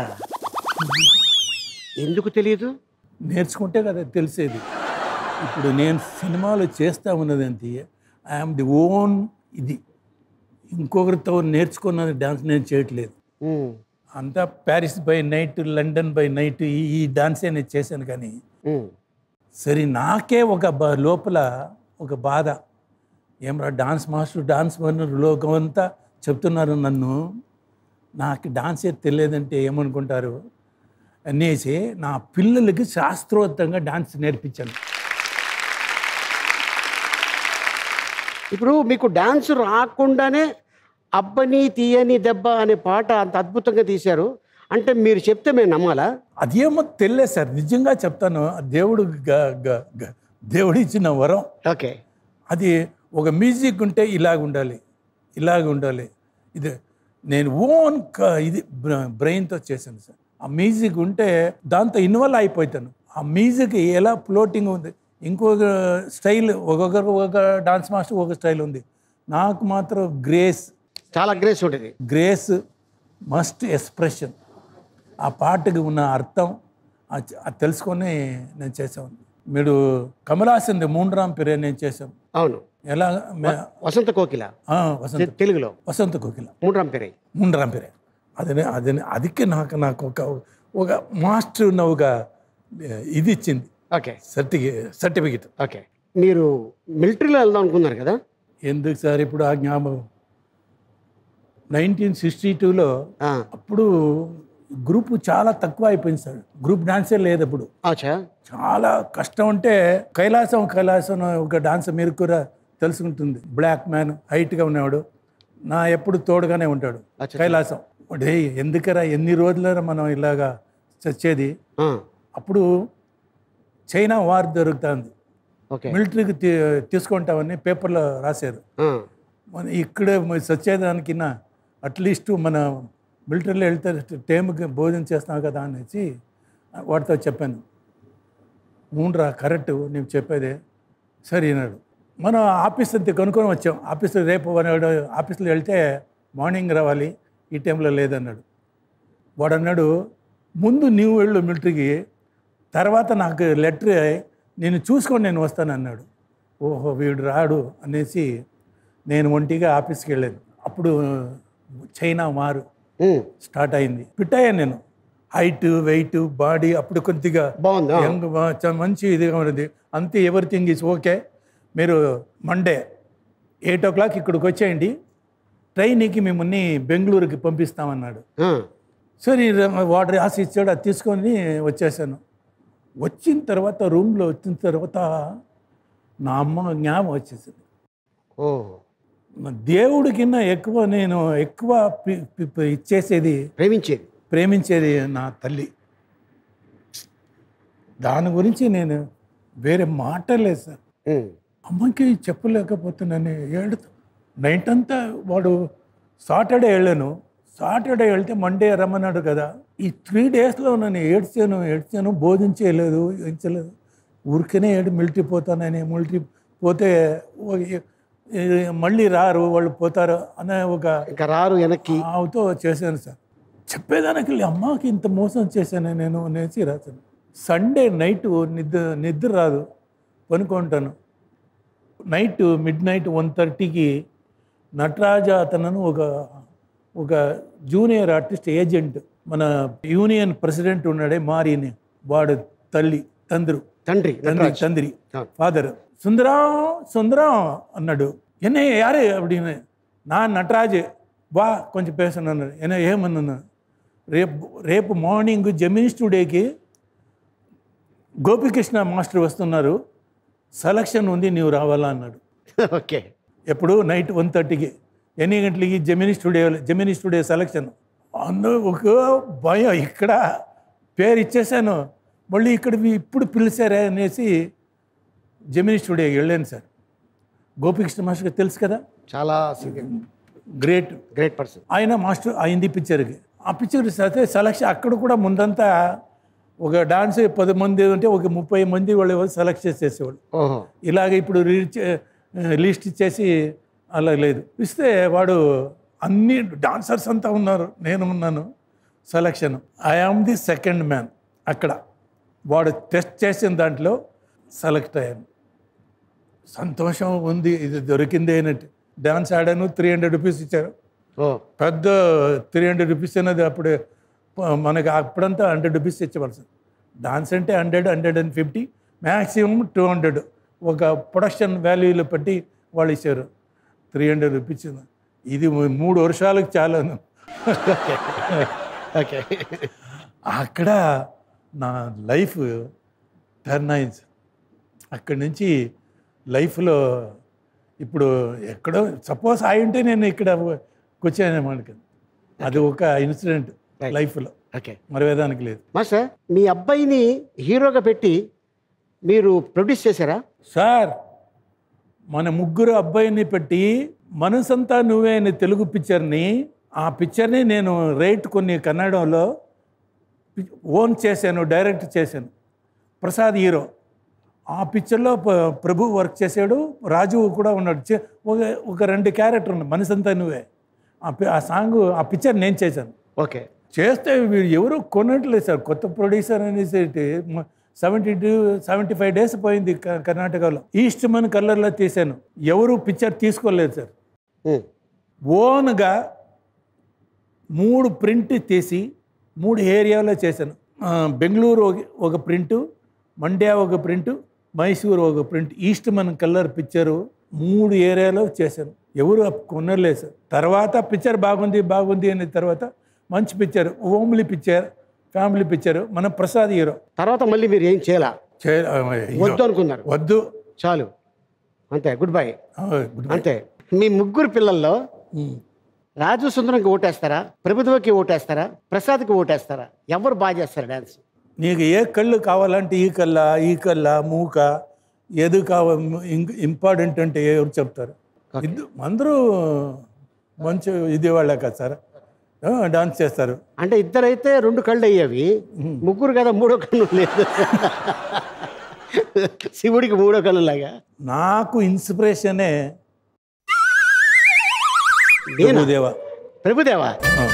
ఎందుకు తెలియదు నేర్చుకుంటే కదా తెలిసేది ఇప్పుడు నేను సినిమాలు చేస్తా ఉన్నది అంతే ఐఎమ్ ది ఓన్ ఇది ఇంకొకరితో నేర్చుకున్నది డాన్స్ నేను చేయట్లేదు ఉమ్, అంతా Paris by night London by night ఈ ఈ డాన్సే నేను చేశాను కానీ ఉమ్, సరే నాకే ఒక బ- లోపల ఒక బాధ ఏమరా డాన్స్ మాస్టర్ డాన్స్ మాస్టర్ లోకం అంతా చెప్తున్నారు నన్ను నాకు డాన్సే తెలియదంటే ఏమనుకుంటారు అనేసి నా పిల్లలకి శాస్త్రోక్తంగా డాన్స్ నేర్పించాను ఇప్పుడు మీకు డాన్స్ రాకుండానే అబ్బని తీయని దెబ్బ అనే పాట అంత అద్భుతంగా తీశారు అంటే మీరు చెప్తే మేము నమ్మాలా అదేమో తెలియదు సార్ నిజంగా చెప్తాను ఆ దేవుడు గ- గ- గ- దేవుడు ఇచ్చిన వరం ఓకే అది ఒక మ్యూజిక్ ఉంటే ఇలాగ ఉండాలి ఇలాగ ఉండాలి ఇది నేను ఓన్ క- ఇది బ్రెయిన్తో చేశాను సార్ ఆ మ్యూజిక్ ఉంటే దాంతో ఇన్వాల్వ్ అయిపోతాను ఆ మ్యూజిక్ ఎలా ఫ్లోటింగ్ ఉంది ఇంకొక స్టైల్ ఒక్కొక్కరు ఒక డాన్స్ మాస్టర్ ఒక స్టైల్ ఉంది నాకు మాత్రం గ్రేస్ చాలా గ్రేస్ ఉంటుంది గ్రేస్ మస్ట్ ఎక్స్ప్రెషన్ ఆ పాటకి ఉన్న అర్థం ఆ- అది తెలుసుకొని నేను చేసాను మీరు కమలాసింది మూండ్రామ్ పిరే నేను చేశాను అవును ఎలా మే- వసంత కోకిల ఆ, వసంత తెలుగులో వసంత కోకిల మూడ్రాం పేరే ముండ్రాం పిరే అదే అదే అదికే నాకు నాకు ఒక ఒక మాస్టర్ ఉన్న ఒక ఇది ఇచ్చింది ఓకే సర్టిఫికేట్ సర్టిఫికేట్ ఓకే మీరు మిలిటరీలో వెళ్దాం అనుకున్నారు కదా ఎందుకు సార్ ఇప్పుడు ఆ జ్ఞాపకం నైన్టీన్ సిక్స్టీ టూలో ఆ, అప్పుడు గ్రూప్ చాలా తక్కువ అయిపోయింది సార్ గ్రూప్ డాన్సే లేదు అప్పుడు అచ్చా చాలా కష్టం అంటే కైలాసం కైలాసం ఒక డాన్స్ మీరు కూడా తెలుసుకుంటుంది బ్లాక్ మ్యాన్ హైట్గా ఉన్నవాడు నా ఎప్పుడు తోడుగానే ఉంటాడు అచ్చా. కైలాసం డే ఎందుకరా ఎన్ని రోజులరా మనం ఇలాగా చచ్చేది ఆ, అప్పుడు చైనా వార్ జరుగుతుంది ఓకే మిలిటరీకి తీ తీసుకుంటామని పేపర్లో రాశారు ఆ, మన ఇక్కడ సచ్చేదానికి అట్లీస్ట్ మన మిలిటరీలో వెళ్తే టైంకి భోజనం చేస్తాం కదా అనేసి వాడితో చెప్పాను మూండ్రా కరెక్ట్ నేను చెప్పేదే సరే అన్నాడు మనం ఆఫీస్ అంతే కనుక్కొని వచ్చాం ఆఫీస్లో రేపు వాడు ఆఫీస్లో వెళ్తే మార్నింగ్ రావాలి ఈ టైంలో లేదన్నాడు వాడు అన్నాడు ముందు నీవు వెళ్ళు మిలిటరీకి తర్వాత నాకు లెటర్ నేను చూసుకొని నేను వస్తాను అన్నాడు ఓహో వీడు రాడు అనేసి నేను ఒంటిగా ఆఫీస్కి వెళ్ళాను అప్పుడు చైనా మారు ఉమ్, స్టార్ట్ అయింది ఫిట్ అయ్యాను నేను హైట్ వెయిట్ బాడీ అప్పుడు కొద్దిగా బాగుందా? యంగ్ బా- చ- మంచి ఇదిగా ఉన్నది అంతే ఎవ్రీథింగ్ ఈజ్ ఓకే మీరు మండే ఎయిట్ ఓ క్లాక్ ఇక్కడికి వచ్చేయండి ట్రైన్కి మిమ్మల్ని బెంగళూరుకి పంపిస్తామన్నాడు ఆ, సరే వాడు రాసి ఇచ్చాడు అది తీసుకొని వచ్చేసాను వచ్చిన తర్వాత రూమ్లో వచ్చిన తర్వాత నా అమ్మ జ్ఞాపం వచ్చేసింది ఓ దేవుడి కింద ఎక్కువ నేను ఎక్కువ పి- పి- పి- ఇచ్చేసేది ప్రేమించేది ప్రేమించేది నా తల్లి దాని గురించి నేను వేరే మాటలేదు సార్ ఉమ్, అమ్మకి చెప్పలేకపోతున్నాను ఏడుతూ నైట్ అంతా వాడు సాటర్డే వెళ్ళాను సాటర్డే వెళ్తే మండే రమ్మన్నాడు కదా ఈ త్రీ డేస్లో నన్ను ఏడ్చాను ఏడ్చాను బోధించేయలేదు ఏడ్చలేదు ఊరికనే ఏడు మిలిటరీ పోతానని మిలిటరీ పోతే ఓ- ఏ- మళ్ళీ రారు వాళ్ళు పోతారు అనే ఒక ఇంకా రారు వెనక్కి ఆవుతో చేశాను సార్ చెప్పేదానికి వెళ్ళి అమ్మకి ఇంత మోసం చేశాను నేను అనేసి రాశాను సండే నైట్ నిద్ర నిద్ర రాదు పనుకుంటాను నైట్ మిడ్ నైట్ వన్ థర్టీకి నటరాజ అతను ఒక ఒక జూనియర్ ఆర్టిస్ట్ ఏజెంట్ మన యూనియన్ ప్రెసిడెంట్ ఉన్నాడే మారిని వాడు తల్లి తండ్రి తండ్రి తండ్రి నటరాజ్. తండ్రి ఆ. ఫాదర్ సుందరం సుందరం అన్నాడు என்ன யாரு அப்படின்னு நான் నటరాజ్ వా కొంచెం పేసను అన్నాడు என்ன ఏమన్నాను రేపు రేపు మార్నింగ్ జమీన్ స్టూడియోకి గోపికృష్ణ మాస్టర్ వస్తున్నారు సెలక్షన్ ఉంది నీవు రావాలా అన్నాడు ఓకే ఎప్పుడు నైట్ వన్ థర్టీకి ఎన్ని గంటలకి Gemini studio Gemini studio selection అందరూ ఒక భయం ఇక్కడ పేరు ఇచ్చేసాను మళ్ళీ ఇక్కడ మీ ఇప్పుడు పిలిచారే అనేసి జమినీ స్టూడియోకి వెళ్ళాను సార్ గోపికృష్ణ మాస్టర్ తెలుసు కదా చాలా గ్రేట్ గ్రేట్ పర్సన్ ఆయన మాస్టర్ అయింది పిక్చర్కి ఆ పిక్చర్ అయితే సెలక్షన్ అక్కడ కూడా ముందంతా ఒక డాన్స్ పది మంది ఉంటే ఒక ముప్పై మంది వాళ్ళు సెలెక్ట్ చేసేసేవాళ్ళు ఓహో ఇలాగ ఇప్పుడు రీచ్ లిస్ట్ ఇచ్చేసి అలా లేదు ఇస్తే వాడు అన్ని డాన్సర్స్ అంతా ఉన్నారు నేను ఉన్నాను selection I am the second man అక్కడ వాడు టెస్ట్ చేసిన దాంట్లో సెలెక్ట్ అయ్యాను సంతోషం ఉంది ఇది దొరికింది అన్నట్టు డాన్స్ ఆడాను త్రీ హండ్రెడ్ రూపీస్ ఇచ్చారు ఓ పెద్ద త్రీ హండ్రెడ్ రూపీస్ అనేది అప్పుడు ప- మనకి అప్పుడంతా హండ్రెడ్ రూపీస్ ఇచ్చేవాళ్ళు డాన్స్ అంటే hundred hundred and fifty maximum two hundred ఒక ప్రొడక్షన్ వాల్యూలు బట్టి వాళ్ళు ఇచ్చారు త్రీ హండ్రెడ్ రూపీస్ ఇది మూడు వర్షాలకు చాలాను ఓకే అక్కడ నా లైఫ్ టర్న్ అయింది అక్కడి నుంచి లైఫ్లో ఇప్పుడు ఎక్కడో సపోజ్ అయి ఉంటే నేను ఇక్కడ కూర్చోనేమాట కదా అది ఒక ఇన్సిడెంట్ Right. లైఫ్లో ఓకే మరవేదానికి లేదు మాస్టర్ మీ అబ్బాయిని హీరోగా పెట్టి మీరు ప్రొడ్యూస్ చేశారా సార్ మన ముగ్గురు అబ్బాయిని పెట్టి మనసంతా నువ్వే అనే తెలుగు పిక్చర్ని ఆ పిక్చర్ని నేను రైట్ కొన్ని కన్నడంలో ఓన్ చేశాను డైరెక్ట్ చేశాను ప్రసాద్ హీరో ఆ పిక్చర్లో ప- ప్రభు వర్క్ చేశాడు రాజు కూడా ఉన్నాడు చే- ఒక ఒక రెండు క్యారెక్టర్ ఉన్నాయి మనసంతా నువ్వే ఆ పి- ఆ సాంగ్ ఆ పిక్చర్ నేను చేశాను ఓకే చేస్తే వీడు ఎవరు కొనట్లేదు సార్ కొత్త ప్రొడ్యూసర్ అనేసి seventy two seventy five days పోయింది క- కర్ణాటకలో ఈస్ట్ మన్ కలర్లో తీశాను ఎవరు పిక్చర్ తీసుకోలేదు సార్ ఉమ్. ఓన్గా మూడు ప్రింట్ తీసి మూడు ఏరియాలో చేశాను ఆ, బెంగళూరు ఒక- ఒక ప్రింటు మండ్యా ఒక ప్రింటు మైసూరు ఒక ప్రింట్ ఈస్ట్ మన కలర్ పిక్చరు మూడు ఏరియాలో చేశాను ఎవరు కొనలేదు సార్ తర్వాత పిక్చర్ బాగుంది బాగుంది అనే తర్వాత మంచి picture homely picture family picture మన ప్రసాద్ హీరో తర్వాత మళ్ళీ మీరు ఏం చేయాలా చే- ఆ, వద్దు అనుకున్నారు వద్దు చాలు అంతే గుడ్ బై ఆ, గుడ్ బై. అంతే మీ ముగ్గురు పిల్లల్లో ఉమ్. రాజు సుందరంకి ఓటేస్తారా ప్రభుత్వకి ఓటేస్తారా ప్రసాద్కి ఓటేస్తారా ఎవరు బాగా చేస్తారు డాన్స్ నీకు ఏ కళ్ళు కావాలంటే ఈ కళ్ళ ఈ కళ్ళ మూక ఏది కావ ఇంపార్టెంట్ అంటే ఎవరు చెప్తారు ఇద్దు అందరూ మంచి ఇది వాళ్ళే కదా సార్ డాన్స్ చేస్తారు అంటే ఇద్దరైతే రెండు కళ్ళు అయ్యేవి ముగ్గురు కదా మూడో కన్ను లేదు శివుడికి మూడో కన్ను లాగా నాకు ఇన్స్పిరేషనే నేనా? ప్రభుదేవ ప్రభుదేవా ఆ.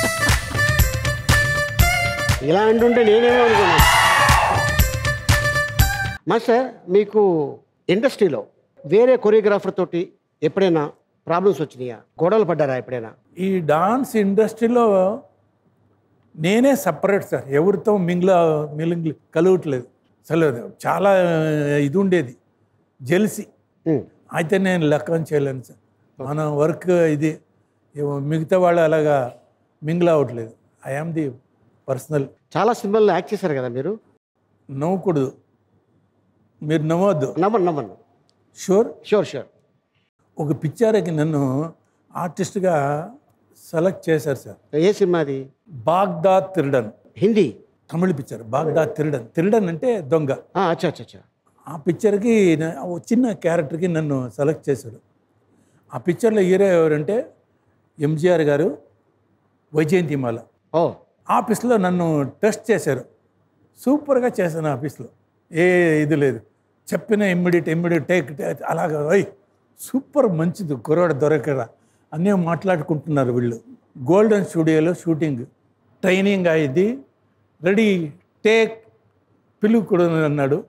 ఇలా అంటుంటే నేనేమో అనుకున్నా మాస్టర్ మీకు ఇండస్ట్రీలో వేరే కొరియోగ్రాఫర్ తోటి ఎప్పుడైనా ప్రాబ్లమ్స్ వచ్చినాయా గొడవలు పడ్డారా ఎప్పుడైనా ఈ డాన్స్ ఇండస్ట్రీలో నేనే సపరేట్ సార్ ఎవరితో మింగ్ల మిలింగ్లు కలవట్లేదు అసలు చాలా ఇది ఉండేది జెల్సీ ఉమ్. అయితే నేను లెక్కన చేయలేను సార్ మన వర్క్ ఇది ఏమో మిగతా వాళ్ళు అలాగా మింగిల్ అవ్వట్లేదు ఐ ఆమ్ ది పర్సనల్ చాలా సినిమాల్లో యాక్ట్ చేశారు కదా మీరు నవ్వకూడదు మీరు నవ్వద్దు నమ్మను నమ్మను షూర్ షూర్ షూర్ ఒక పిక్చర్కి నన్ను ఆర్టిస్ట్గా సెలెక్ట్ చేశారు సార్ ఏ సినిమా అది బాగ్దా తిరడన్ హిందీ తమిళ పిక్చర్ బాగ్దా తిరడన్ తిరడన్ అంటే దొంగ ఆ, అచ్చా అచ్చా అచ్చా ఆ పిక్చర్కి న- ఓ చిన్న క్యారెక్టర్కి నన్ను సెలెక్ట్ చేశాడు ఆ పిక్చర్లో హీరో ఎవరంటే ఎంజిఆర్ గారు వైజయంతిమాల ఓ ఆఫీస్లో నన్ను టెస్ట్ చేశారు సూపర్గా చేశాను ఆఫీస్లో ఏ ఇది లేదు చెప్పిన ఇమ్మీడియట్ ఇమ్మీడియట్ టేక్ అలాగా ఓయ్ సూపర్ మంచిది కురవాడు దొరకరా అన్నీ మాట్లాడుకుంటున్నారు వీళ్ళు గోల్డెన్ స్టూడియోలో షూటింగ్ ట్రైనింగ్ అయింది రెడీ టేక్ పిలువు కూడా అన్నాడు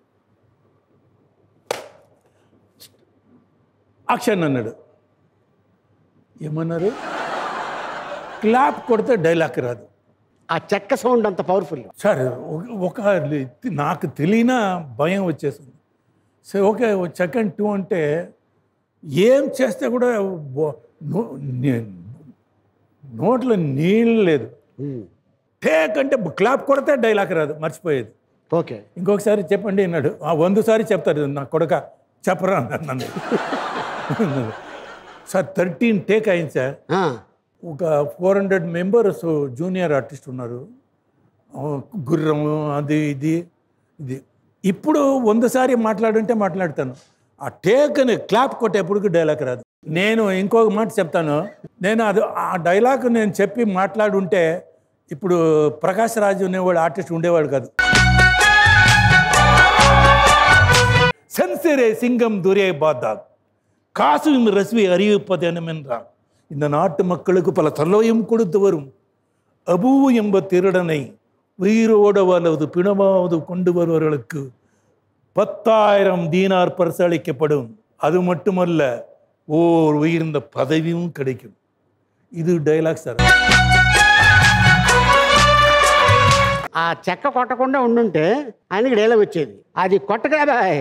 యాక్షన్ అన్నాడు ఏమన్నారు క్లాప్ కొడితే డైలాగ్ రాదు ఆ చెక్క సౌండ్ అంత పవర్ఫుల్ సార్ ఒక- ఒక నాకు తెలియన భయం వచ్చేసింది సో ఓకే సెకండ్ టూ అంటే ఏం చేస్తే కూడా బో- నో- నే- నోట్లో నీళ్ళు లేదు టేక్ అంటే క్లాప్ కొడితే డైలాగ్ రాదు మర్చిపోయేది ఓకే ఇంకొకసారి చెప్పండి అన్నాడు ఆ వంద సారి చెప్తారు నా కొడక చెప్పరా అన్నాడు నన్ను సార్ థర్టీన్ టేక్ అయింది సార్ ఆ, ఒక four hundred members junior artist ఉన్నారు ఆ, గుర్రం అది ఇది ఇది ఇప్పుడు వందసారి మాట్లాడుంటే మాట్లాడతాను ఆ టేక్ అని క్లాప్ కొట్టేప్పటికి డైలాగ్ రాదు నేను ఇంకొక మాట చెప్తాను నేను అది ఆ డైలాగ్ నేను చెప్పి మాట్లాడుంటే ఇప్పుడు ప్రకాష్ రాజు అనేవాడు ఆర్టిస్ట్ ఉండేవాడు కాదు சென்சிரே சிங்கம் துரே பாத்தாக் காசும் ரசிவை அறிவிப்பது என்னவென்றால் இந்த நாட்டு மக்களுக்கு பல தொல்லையும் கொடுத்து வரும் அபூ என்ப திருடனை உயிரோடு அல்லது பிணமாவது கொண்டு வருபவர்களுக்கு பத்தாயிரம் தீனார் பரிசு அளிக்கப்படும் அது மட்டுமல்ல ஓர் உயர்ந்த பதவியும் கிடைக்கும் இது டைலாக் சார் ఆ చెక్క కొట్టకుండా ఉండుంటే ఆయనకి డైలాగ్ వచ్చేది అది కొట్టగా బాయ్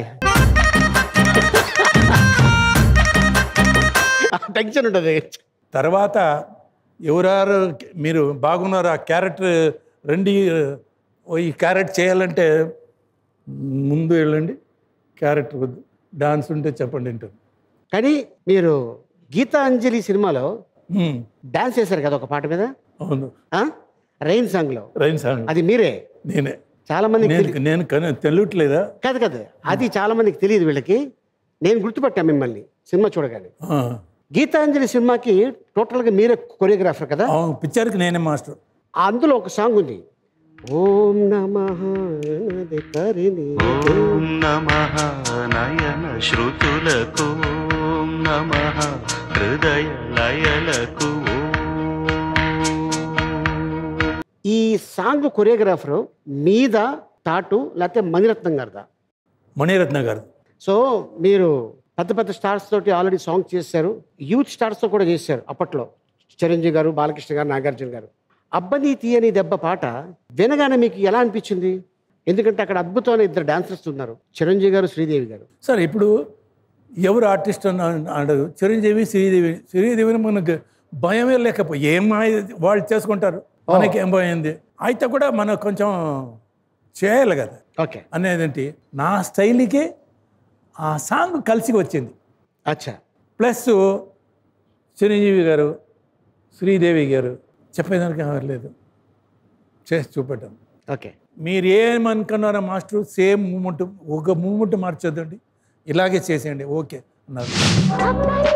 టెన్షన్ ఉంటుంది తర్వాత ఎవరారు మీరు బాగున్నారు ఆ క్యారెక్టర్ రండి ఓ ఈ క్యారెక్టర్ చేయాలంటే ముందు వెళ్ళండి క్యారెక్టర్ వద్దు డాన్స్ ఉంటే చెప్పండి అంటారు కానీ మీరు గీతాంజలి సినిమాలో హ్మ్, డాన్స్ చేశారు కదా ఒక పాట మీద అవును ఆ? రైన్ సాంగ్లో రైన్ సాంగ్ అది మీరే నేనే చాలా మందికి నేను తెలి- నేను కన తెలియట్లేదా కాదు కాదు అది చాలా మందికి తెలియదు వీళ్ళకి నేను గుర్తుపట్టాను మిమ్మల్ని సినిమా చూడగానే ఆ, గీతాంజలి సినిమాకి టోటల్గా మీరే కొరియోగ్రాఫర్ కదా అవును పిక్చర్కి నేనే మాస్టర్ అందులో ఒక సాంగ్ ఉంది ఓం నమః నది కరిణి ఓం నమ నయన శృతులకు ఓం నమ హృదయ లయలకు ఈ సాంగ్ కొరియోగ్రాఫర్ మీద తాటు లేకపోతే మణిరత్నం గారిదా మణిరత్న గారు సో మీరు పెద్ద పెద్ద స్టార్స్ తోటి ఆల్రెడీ సాంగ్ చేశారు యూత్ స్టార్స్తో కూడా చేశారు అప్పట్లో చిరంజీవి గారు బాలకృష్ణ గారు నాగార్జున గారు అబ్బని తీయని దెబ్బ పాట వినగానే మీకు ఎలా అనిపించింది ఎందుకంటే అక్కడ అద్భుతమైన ఇద్దరు డాన్సర్స్ ఉన్నారు చిరంజీవి గారు శ్రీదేవి గారు సార్ ఇప్పుడు ఎవరు ఆర్టిస్ట్ అని అడగు చిరంజీవి శ్రీదేవి శ్రీదేవిని మనకు భయమే లేకపోయి ఏం ఆయ- వాళ్ళు చేసుకుంటారు మనకి ఏం భయం ఉంది అయితే కూడా మనం కొంచెం చేయాలి కదా ఓకే అనేదేంటి నా స్టైల్కి ఆ సాంగ్ కలిసి వచ్చింది అచ్చా ప్లస్ చిరంజీవి గారు శ్రీదేవి గారు చెప్పేదానికి లేదు చేసి చూపెట్టాం ఓకే మీరు ఏమనుకున్నారో మాస్టర్ సేమ్ మూమెంట్ ఒక మూమెంట్ మార్చొద్దండి ఇలాగే చేసేయండి ఓకే అన్నారు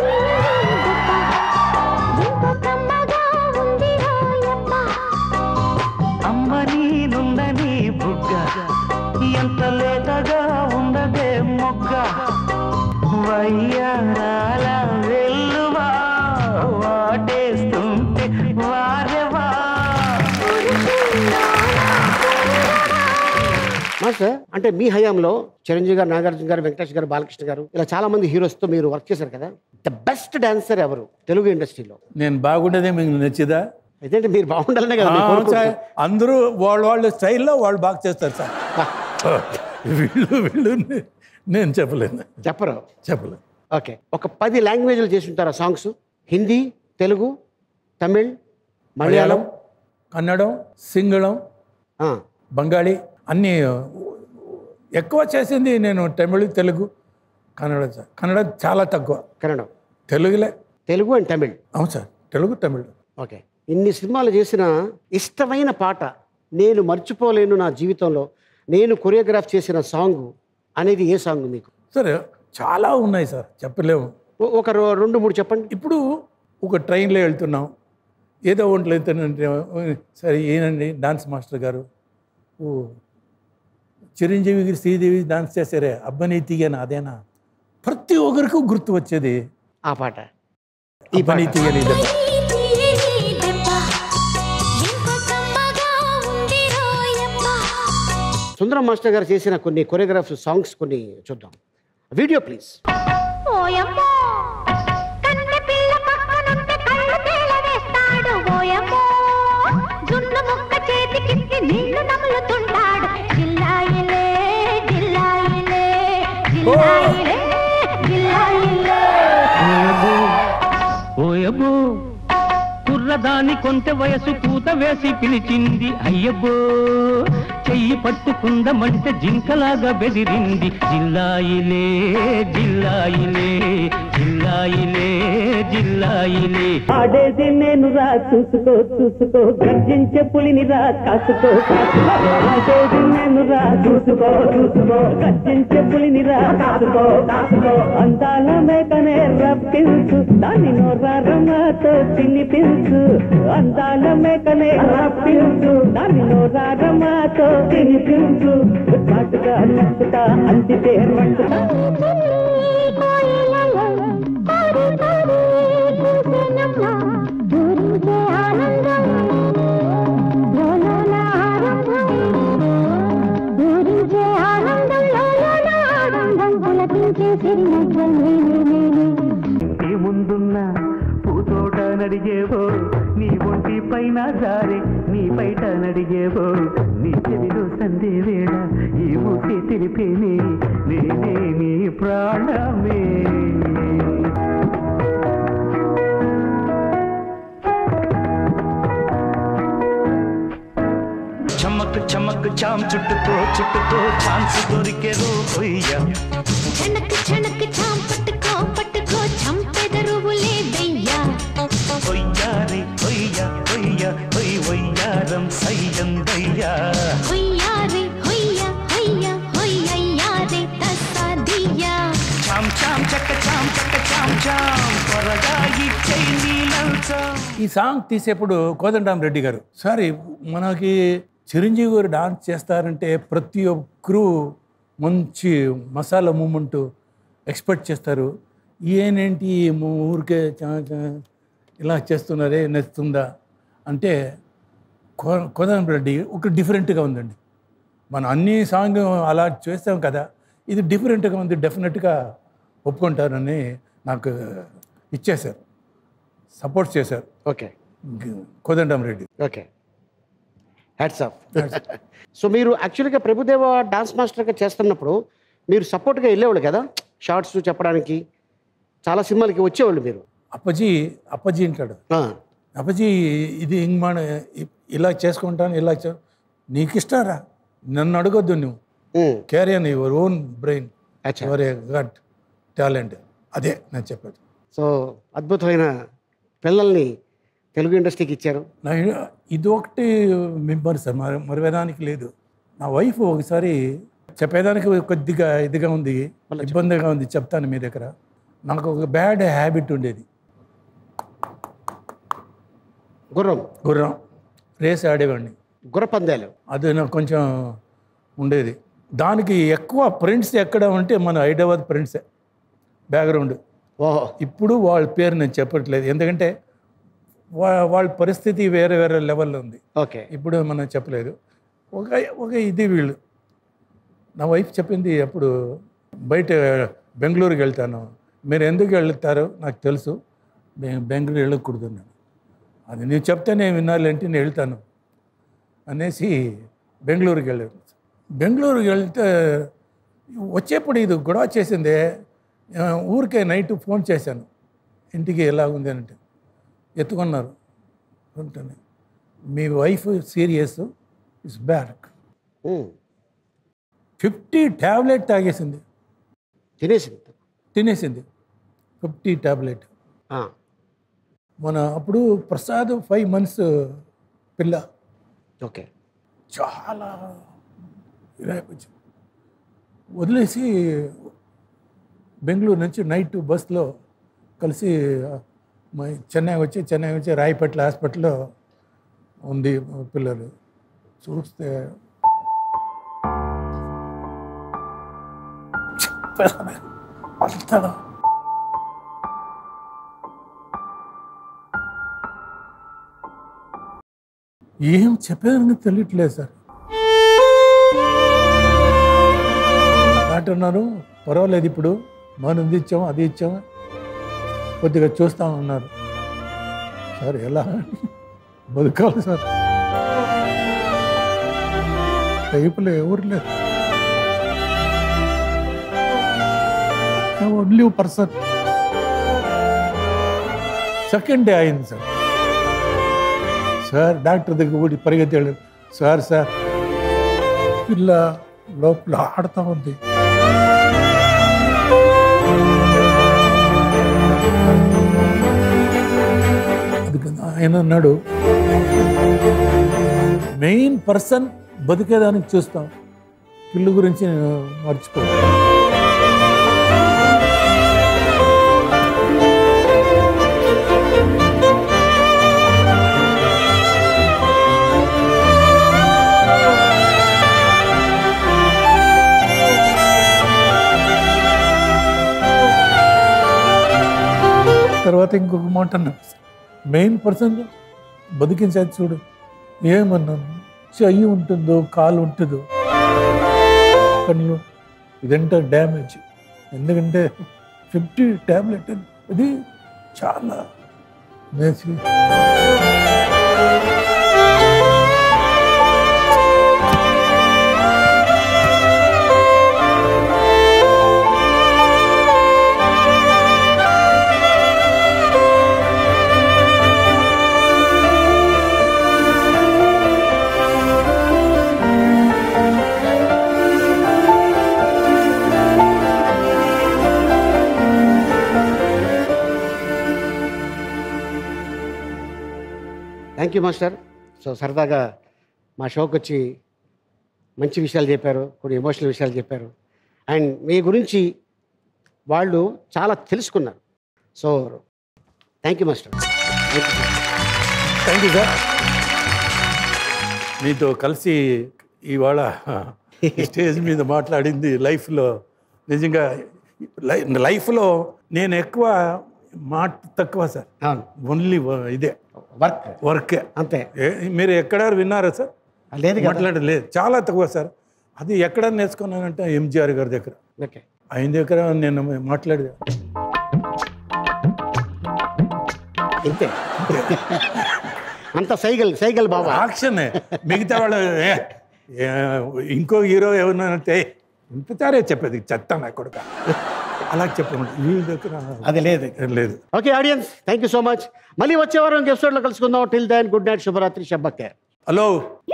అమ్మ నీనుందని బుగ్గ ఎంత లేతగా ఉండదే మొగ్గ వయ్యారాల వెల్లువా వాటేస్తుంటే వారెవా మాస్టర్ అంటే మీ హయాంలో చిరంజీవి గారు నాగార్జున గారు వెంకటేష్ గారు బాలకృష్ణ గారు ఇలా చాలా మంది హీరోస్తో మీరు వర్క్ చేశారు కదా ద బెస్ట్ డాన్సర్ ఎవరు తెలుగు ఇండస్ట్రీలో నేను బాగుండేదే మీకు నచ్చిదా అయితే మీరు బాగుండాలనే కదా ఆ, మీరు అవును కోరుకుంటున్నారు. సార్ అందరూ వాళ్ళ వాళ్ళ స్టైల్లో వాళ్ళు బాగా చేస్తారు సార్ వీళ్ళు వీళ్ళు నే- నేను చెప్పలేను చెప్పరు చెప్పలేను ఓకే ఒక పది లాంగ్వేజ్లు చేసి ఉంటారా సాంగ్స్ హిందీ తెలుగు తమిళ్ మలయాళం కన్నడం సింగళం ఆ, బంగాళీ అన్నీ ఎక్కువ చేసింది నేను తమిళ్ తెలుగు కన్నడ సార్ కన్నడ చాలా తక్కువ కన్నడం తెలుగులే తెలుగు అండ్ తమిళ్ అవును సార్ తెలుగు తమిళ్ ఓకే ఇన్ని సినిమాలు చేసిన ఇష్టమైన పాట నేను మర్చిపోలేను నా జీవితంలో నేను కొరియోగ్రాఫ్ చేసిన సాంగ్ అనేది ఏ సాంగ్ మీకు సరే చాలా ఉన్నాయి సార్ చెప్పలేము ఓ- ఒక రో- రెండు మూడు చెప్పండి ఇప్పుడు ఒక ట్రైన్లో వెళ్తున్నాం ఏదో ఒంట్లో వెళ్తానంటే సరే ఏనండి డాన్స్ మాస్టర్ గారు ఓ చిరంజీవి శ్రీదేవి డాన్స్ చేశారే అబ్బని తీయన అదేనా ప్రతి ఒక్కరికి గుర్తు వచ్చేది ఆ పాట ఈ అబ్బని పాట తీయని దెబ్బ సుందరం మాస్టర్ గారు చేసిన కొన్ని కొరియోగ్రాఫ్ సాంగ్స్ కొన్ని చూద్దాం వీడియో ప్లీజ్ ఓయమ్మో కన్నె పిల్ల పక్కనుంటే కళ్ళు తేలవేస్తాడు ఓయమ్మో జున్ను ముక్క చేతికిచ్చి నీళ్లు నములుతుంటాడు జిల్లాయిలే జిల్లాయిలే జిల్లాయిలే జిల్లాయిలే ఓయబ్బో కుర్రదాని కొంత వయసు కూత వేసి పిలిచింది అయ్యబ్బో చెయ్యి పట్టుకుందమంటే జింకలాగా బెదిరింది జిల్లాయిలే జిల్లాయిలే జిల్లాయిలే జిల్లాయిలే ఆడేది నేను రా చూసుకో చూసుకో గర్జించే పులిని రా కాసుకో కాసుకో ఆడేది నేను రా చూసుకో చూసుకో గర్జించే పులిని రా కాసుకో కాసుకో అందాల మేకనే రప్పించు దాని నోరారమ్మతో తినిపించు అందాల మేకనే రప్పించు దాని నోరారమ్మతో తినిపించు కాటుగా నచ్చుతా అంతితే మంటుతా నీ ముందున్న పూతోట నడిగేవో నీ ఒంటి పైన జారే నీ బయట నడిగేవో నీ చెవిలో సందే వేళ ఈ ఊసి తెలిపేనే నేనే నీ ప్రాణమే చమక్ చమక్ చాం చుట్టుకో చుట్టుకో ఛాన్స్ దొరికే రోయ్యా చనక్ చనక్ చాం పట్టుకో పట్టుకో చంపెదరువులే వెయ్యా ఒయ్యారి ఒయ్య ఒయ్య ఒయ్ ఒయ్యారం సయ్యందయ్యా హొయ్యారే హొయ్య హొయ్య హొయ్యయ్యారే తస్సాదియ్యా చాం చాం చక్క చాం చక్క చాం చాం త్వరగా ఇచ్చై నీలంచం ఈ సాంగ్ తీసేప్పుడు కోదండరాం రెడ్డి గారు సార్ మనకి చిరంజీవి గారు డాన్స్ చేస్తారంటే ప్రతి ఒక్కరూ మంచి మసాలా మూమెంట్ ఎక్స్పెక్ట్ చేస్తారు ఏనేంటి ఈ ము- ఊరికే చా- చా- ఇలా చేస్తున్నారే నచ్చుతుందా అంటే కో కోదండరాం రెడ్డి ఒక డిఫరెంట్గా ఉందండి మనం అన్ని సాంగ్ అలా చేస్తాం కదా ఇది డిఫరెంట్గా ఉంది డెఫినెట్గా ఒప్పుకుంటారని నాకు ఇచ్చేశారు సపోర్ట్ చేశారు okay Kodandam Reddy okay hats off so మీరు యాక్చువల్గా ప్రభుదేవ డాన్స్ మాస్టర్గా చేస్తున్నప్పుడు మీరు సపోర్ట్గా వెళ్ళేవాళ్ళు కదా షార్ట్స్ చెప్పడానికి చాలా సినిమాలకి వచ్చేవాళ్ళు మీరు అప్పజీ అప్పజీ అంటాడు ఆ, అప్పజీ ఇది ఇంక మన ఇ- ఇలా చేసుకుంటాను ఇలా చే నీకు ఇష్టారా నన్ను అడగొద్దు నువ్వు um, carry on your own brain అచ్చా. యువర్ ఏ గట్ టాలెంట్ అదే నేను చెప్పేది సో అద్భుతమైన పిల్లల్ని తెలుగు ఇండస్ట్రీకి ఇచ్చారు నా ఇది ఒకటి మెంబర్ సార్ మరి మరవేదానికి లేదు నా వైఫ్ ఒకసారి చెప్పేదానికి కొద్దిగా ఇదిగా ఉంది ఇబ్బందిగా ఉంది చెప్తాను మీ దగ్గర నాకు ఒక బ్యాడ్ హ్యాబిట్ ఉండేది గుర్రం గుర్రం రేస్ ఆడేవాడిని గుర్ర పందాలు అది నాకు కొంచెం ఉండేది దానికి ఎక్కువ ఫ్రెండ్స్ ఎక్కడ ఉంటే మన హైదరాబాద్ ఫ్రెండ్సే బ్యాక్గ్రౌండ్ ఓహో ఇప్పుడు వాళ్ళ పేరు నేను చెప్పట్లేదు ఎందుకంటే వా వాళ్ళ పరిస్థితి వేరే వేరే లెవెల్లో ఉంది ఓకే ఇప్పుడు మనం చెప్పలేదు ఒక ఒక ఇది వీళ్ళు నా వైఫ్ చెప్పింది అప్పుడు బయట బెంగళూరుకి వెళ్తాను మీరు ఎందుకు వెళ్తారో నాకు తెలుసు నేను బెంగళూరు వెళ్ళకూడదు నేను అది నువ్వు చెప్తే నేను వినాలంటే నేను వెళ్తాను అనేసి బెంగళూరుకి వెళ్ళాను బెంగళూరుకి వెళ్తే వచ్చేప్పుడు ఇది గొడవ చేసిందే ఆ, ఊరికే నైట్ ఫోన్ చేశాను ఇంటికి ఎలా ఉంది అని అంటే ఎత్తుకున్నారు ఉంటుంది మీ wife serious it's bad um. Fifty tablet తాగేసింది తినేసింది తినేసింది ఫిఫ్టీ ట్యాబ్లెట్ ఆ, మన అప్పుడు ప్రసాద్ ఫైవ్ మంత్స్ పిల్ల ఓకే చాలా ఇదైపోయింది వదిలేసి బెంగళూరు నుంచి నైట్ బస్లో కలిసి మా చెన్నై వచ్చి చెన్నై వచ్చి రాయపేటల హాస్పిటల్లో ఉంది పిల్లలు చూస్తే అంతగా ఏం చెప్పేదానికి తెలియట్లేదు సార్ డాక్టర్ అన్నారు పర్వాలేదు ఇప్పుడు మనం ఇచ్చాం అది ఇచ్చాం కొద్దిగా చూస్తా ఉన్నారు సార్ ఎలా బతకాలి సార్ టైపులో ఎవరు లేదు ఓన్లీ పర్సన్ సెకండ్ డే అయింది సార్ సార్ డాక్టర్ దగ్గర కూడా పరిగెత్తి వెళ్ళారు సార్ సార్ పిల్ల లోపల ఆడుతూ ఉంది అందుకని ఆయన అన్నాడు మెయిన్ పర్సన్ బతికేదానికి చూస్తాం పిల్లు గురించి నేను మర్చిపో తర్వాత ఇంకొక మాట అన్నాను మెయిన్ పర్సన్ బతికించేది చూడు ఏమన్నాను చెయ్యి ఉంటుందో కాలు ఉంటుందో కళ్ళు ఇదంతా డ్యామేజ్ ఎందుకంటే ఫిఫ్టీ ట్యాబ్లెట్ అది చాలా నేసి థ్యాంక్ యూ మాస్టర్ సో సరదాగా మా షోకి వచ్చి మంచి విషయాలు చెప్పారు కొన్ని ఎమోషనల్ విషయాలు చెప్పారు అండ్ మీ గురించి వాళ్ళు చాలా తెలుసుకున్నారు so thank you master thank you thank you sir మీతో కలిసి ఇవాళ ఈ స్టేజ్ మీద మాట్లాడింది లైఫ్లో నిజంగా లై- లైఫ్లో నేను ఎక్కువ మాట తక్కువ సార్ అవును ఓన్లీ ఇదే వర్క్ వర్కే అంతే ఏ- మీరు ఎక్కడ విన్నారా సార్ లేదు కదా మాట్లాడలేదు చాలా తక్కువ సార్ అది ఎక్కడ నేర్చుకున్నానంటే ఎంజిఆర్ గారి దగ్గర ఓకే ఆయన దగ్గర నేను మాట్లాడేది ఇంతే అంత సైకిల్ సైకిల్ బాబా యాక్షనే మిగతా వాళ్ళు ఏ, ఏ, ఇంకో హీరో ఏమన్నా అంటే ఇంతచారే చెప్పేది చెత్త నా కొడుక అలా చెప్పమంటే వీళ్ళ దగ్గర అది లేదు ఏం లేదు okay audience thank you so much మళ్ళీ వచ్చే వారం ఇంక ఎపిసోడ్లో కలుసుకుందాం టిల్ దెన్ గుడ్ నైట్ శుభరాత్రి షబ్బక్కే హలో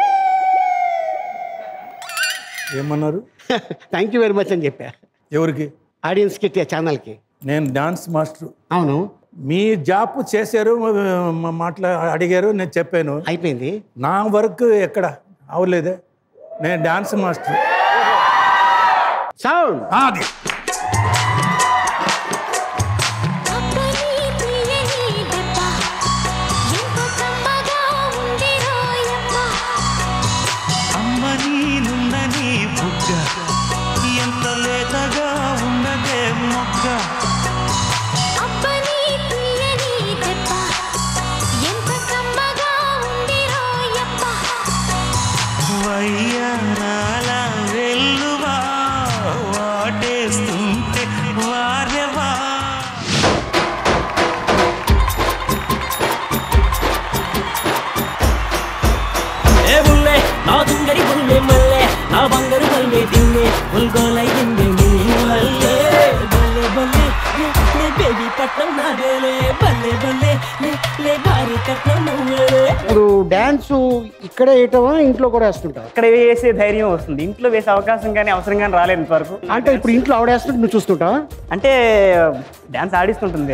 ఏమన్నారు థ్యాంక్ యూ వెరీ మచ్ అని చెప్పా ఎవరికి ఆడియన్స్కి ఛానల్కి నేను డాన్స్ మాస్టర్ అవును మీ జాబ్ చేశారు మ- మాట్లా అడిగారు నేను చెప్పాను అయిపోయింది నా వర్క్ ఎక్కడ అవలేదే నేను డాన్స్ మాస్టర్ సౌండ్ అది అబ్బని ప్రియని దెబ్బ ఎంత కమ్మగా ఉంది రోయమ్మ అమ్మ నీనుందని బుగ్గ ఎంత లేతగా ఉన్నదే మొగ్గ అబ్బని ప్రియని దెబ్బ ఎంత కమ్మగా ఉంది రోయమ్మ వయ్యారాల వెల్లువా నా దుంగడి బుల్లె మల్లె నా బంగారు మల్లె దిన్నే ఉల్గోలయ్యింది నీ వల్లే బల్లె బల్లె లే, లే బేబీ పట్నం నాదేలే బల్లె బల్లె లే లే భారీ కట్నం నువ్వేలే ఇప్పుడు డ్యాన్స్ ఇక్కడే వేయటమా ఇంట్లో కూడా వేస్తుంటా ఇక్కడ వేసే ధైర్యం వస్తుంది ఇంట్లో వేసే అవకాశం కానీ అవసరం కానీ రాలేదు ఇంతవరకు అంటే ఇప్పుడు ఇంట్లో ఆవిడ వేస్తుంటే నువ్వు చూస్తుంటా అంటే డాన్స్ ఆడిస్తుంటుంది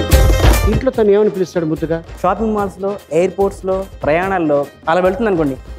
ఇంట్లో తను ఏమని పిలుస్తాడు ముద్దుగా షాపింగ్ మాల్స్లో ఎయిర్పోర్ట్స్లో ప్రయాణాల్లో అలా వెళ్తుంది అనుకోండి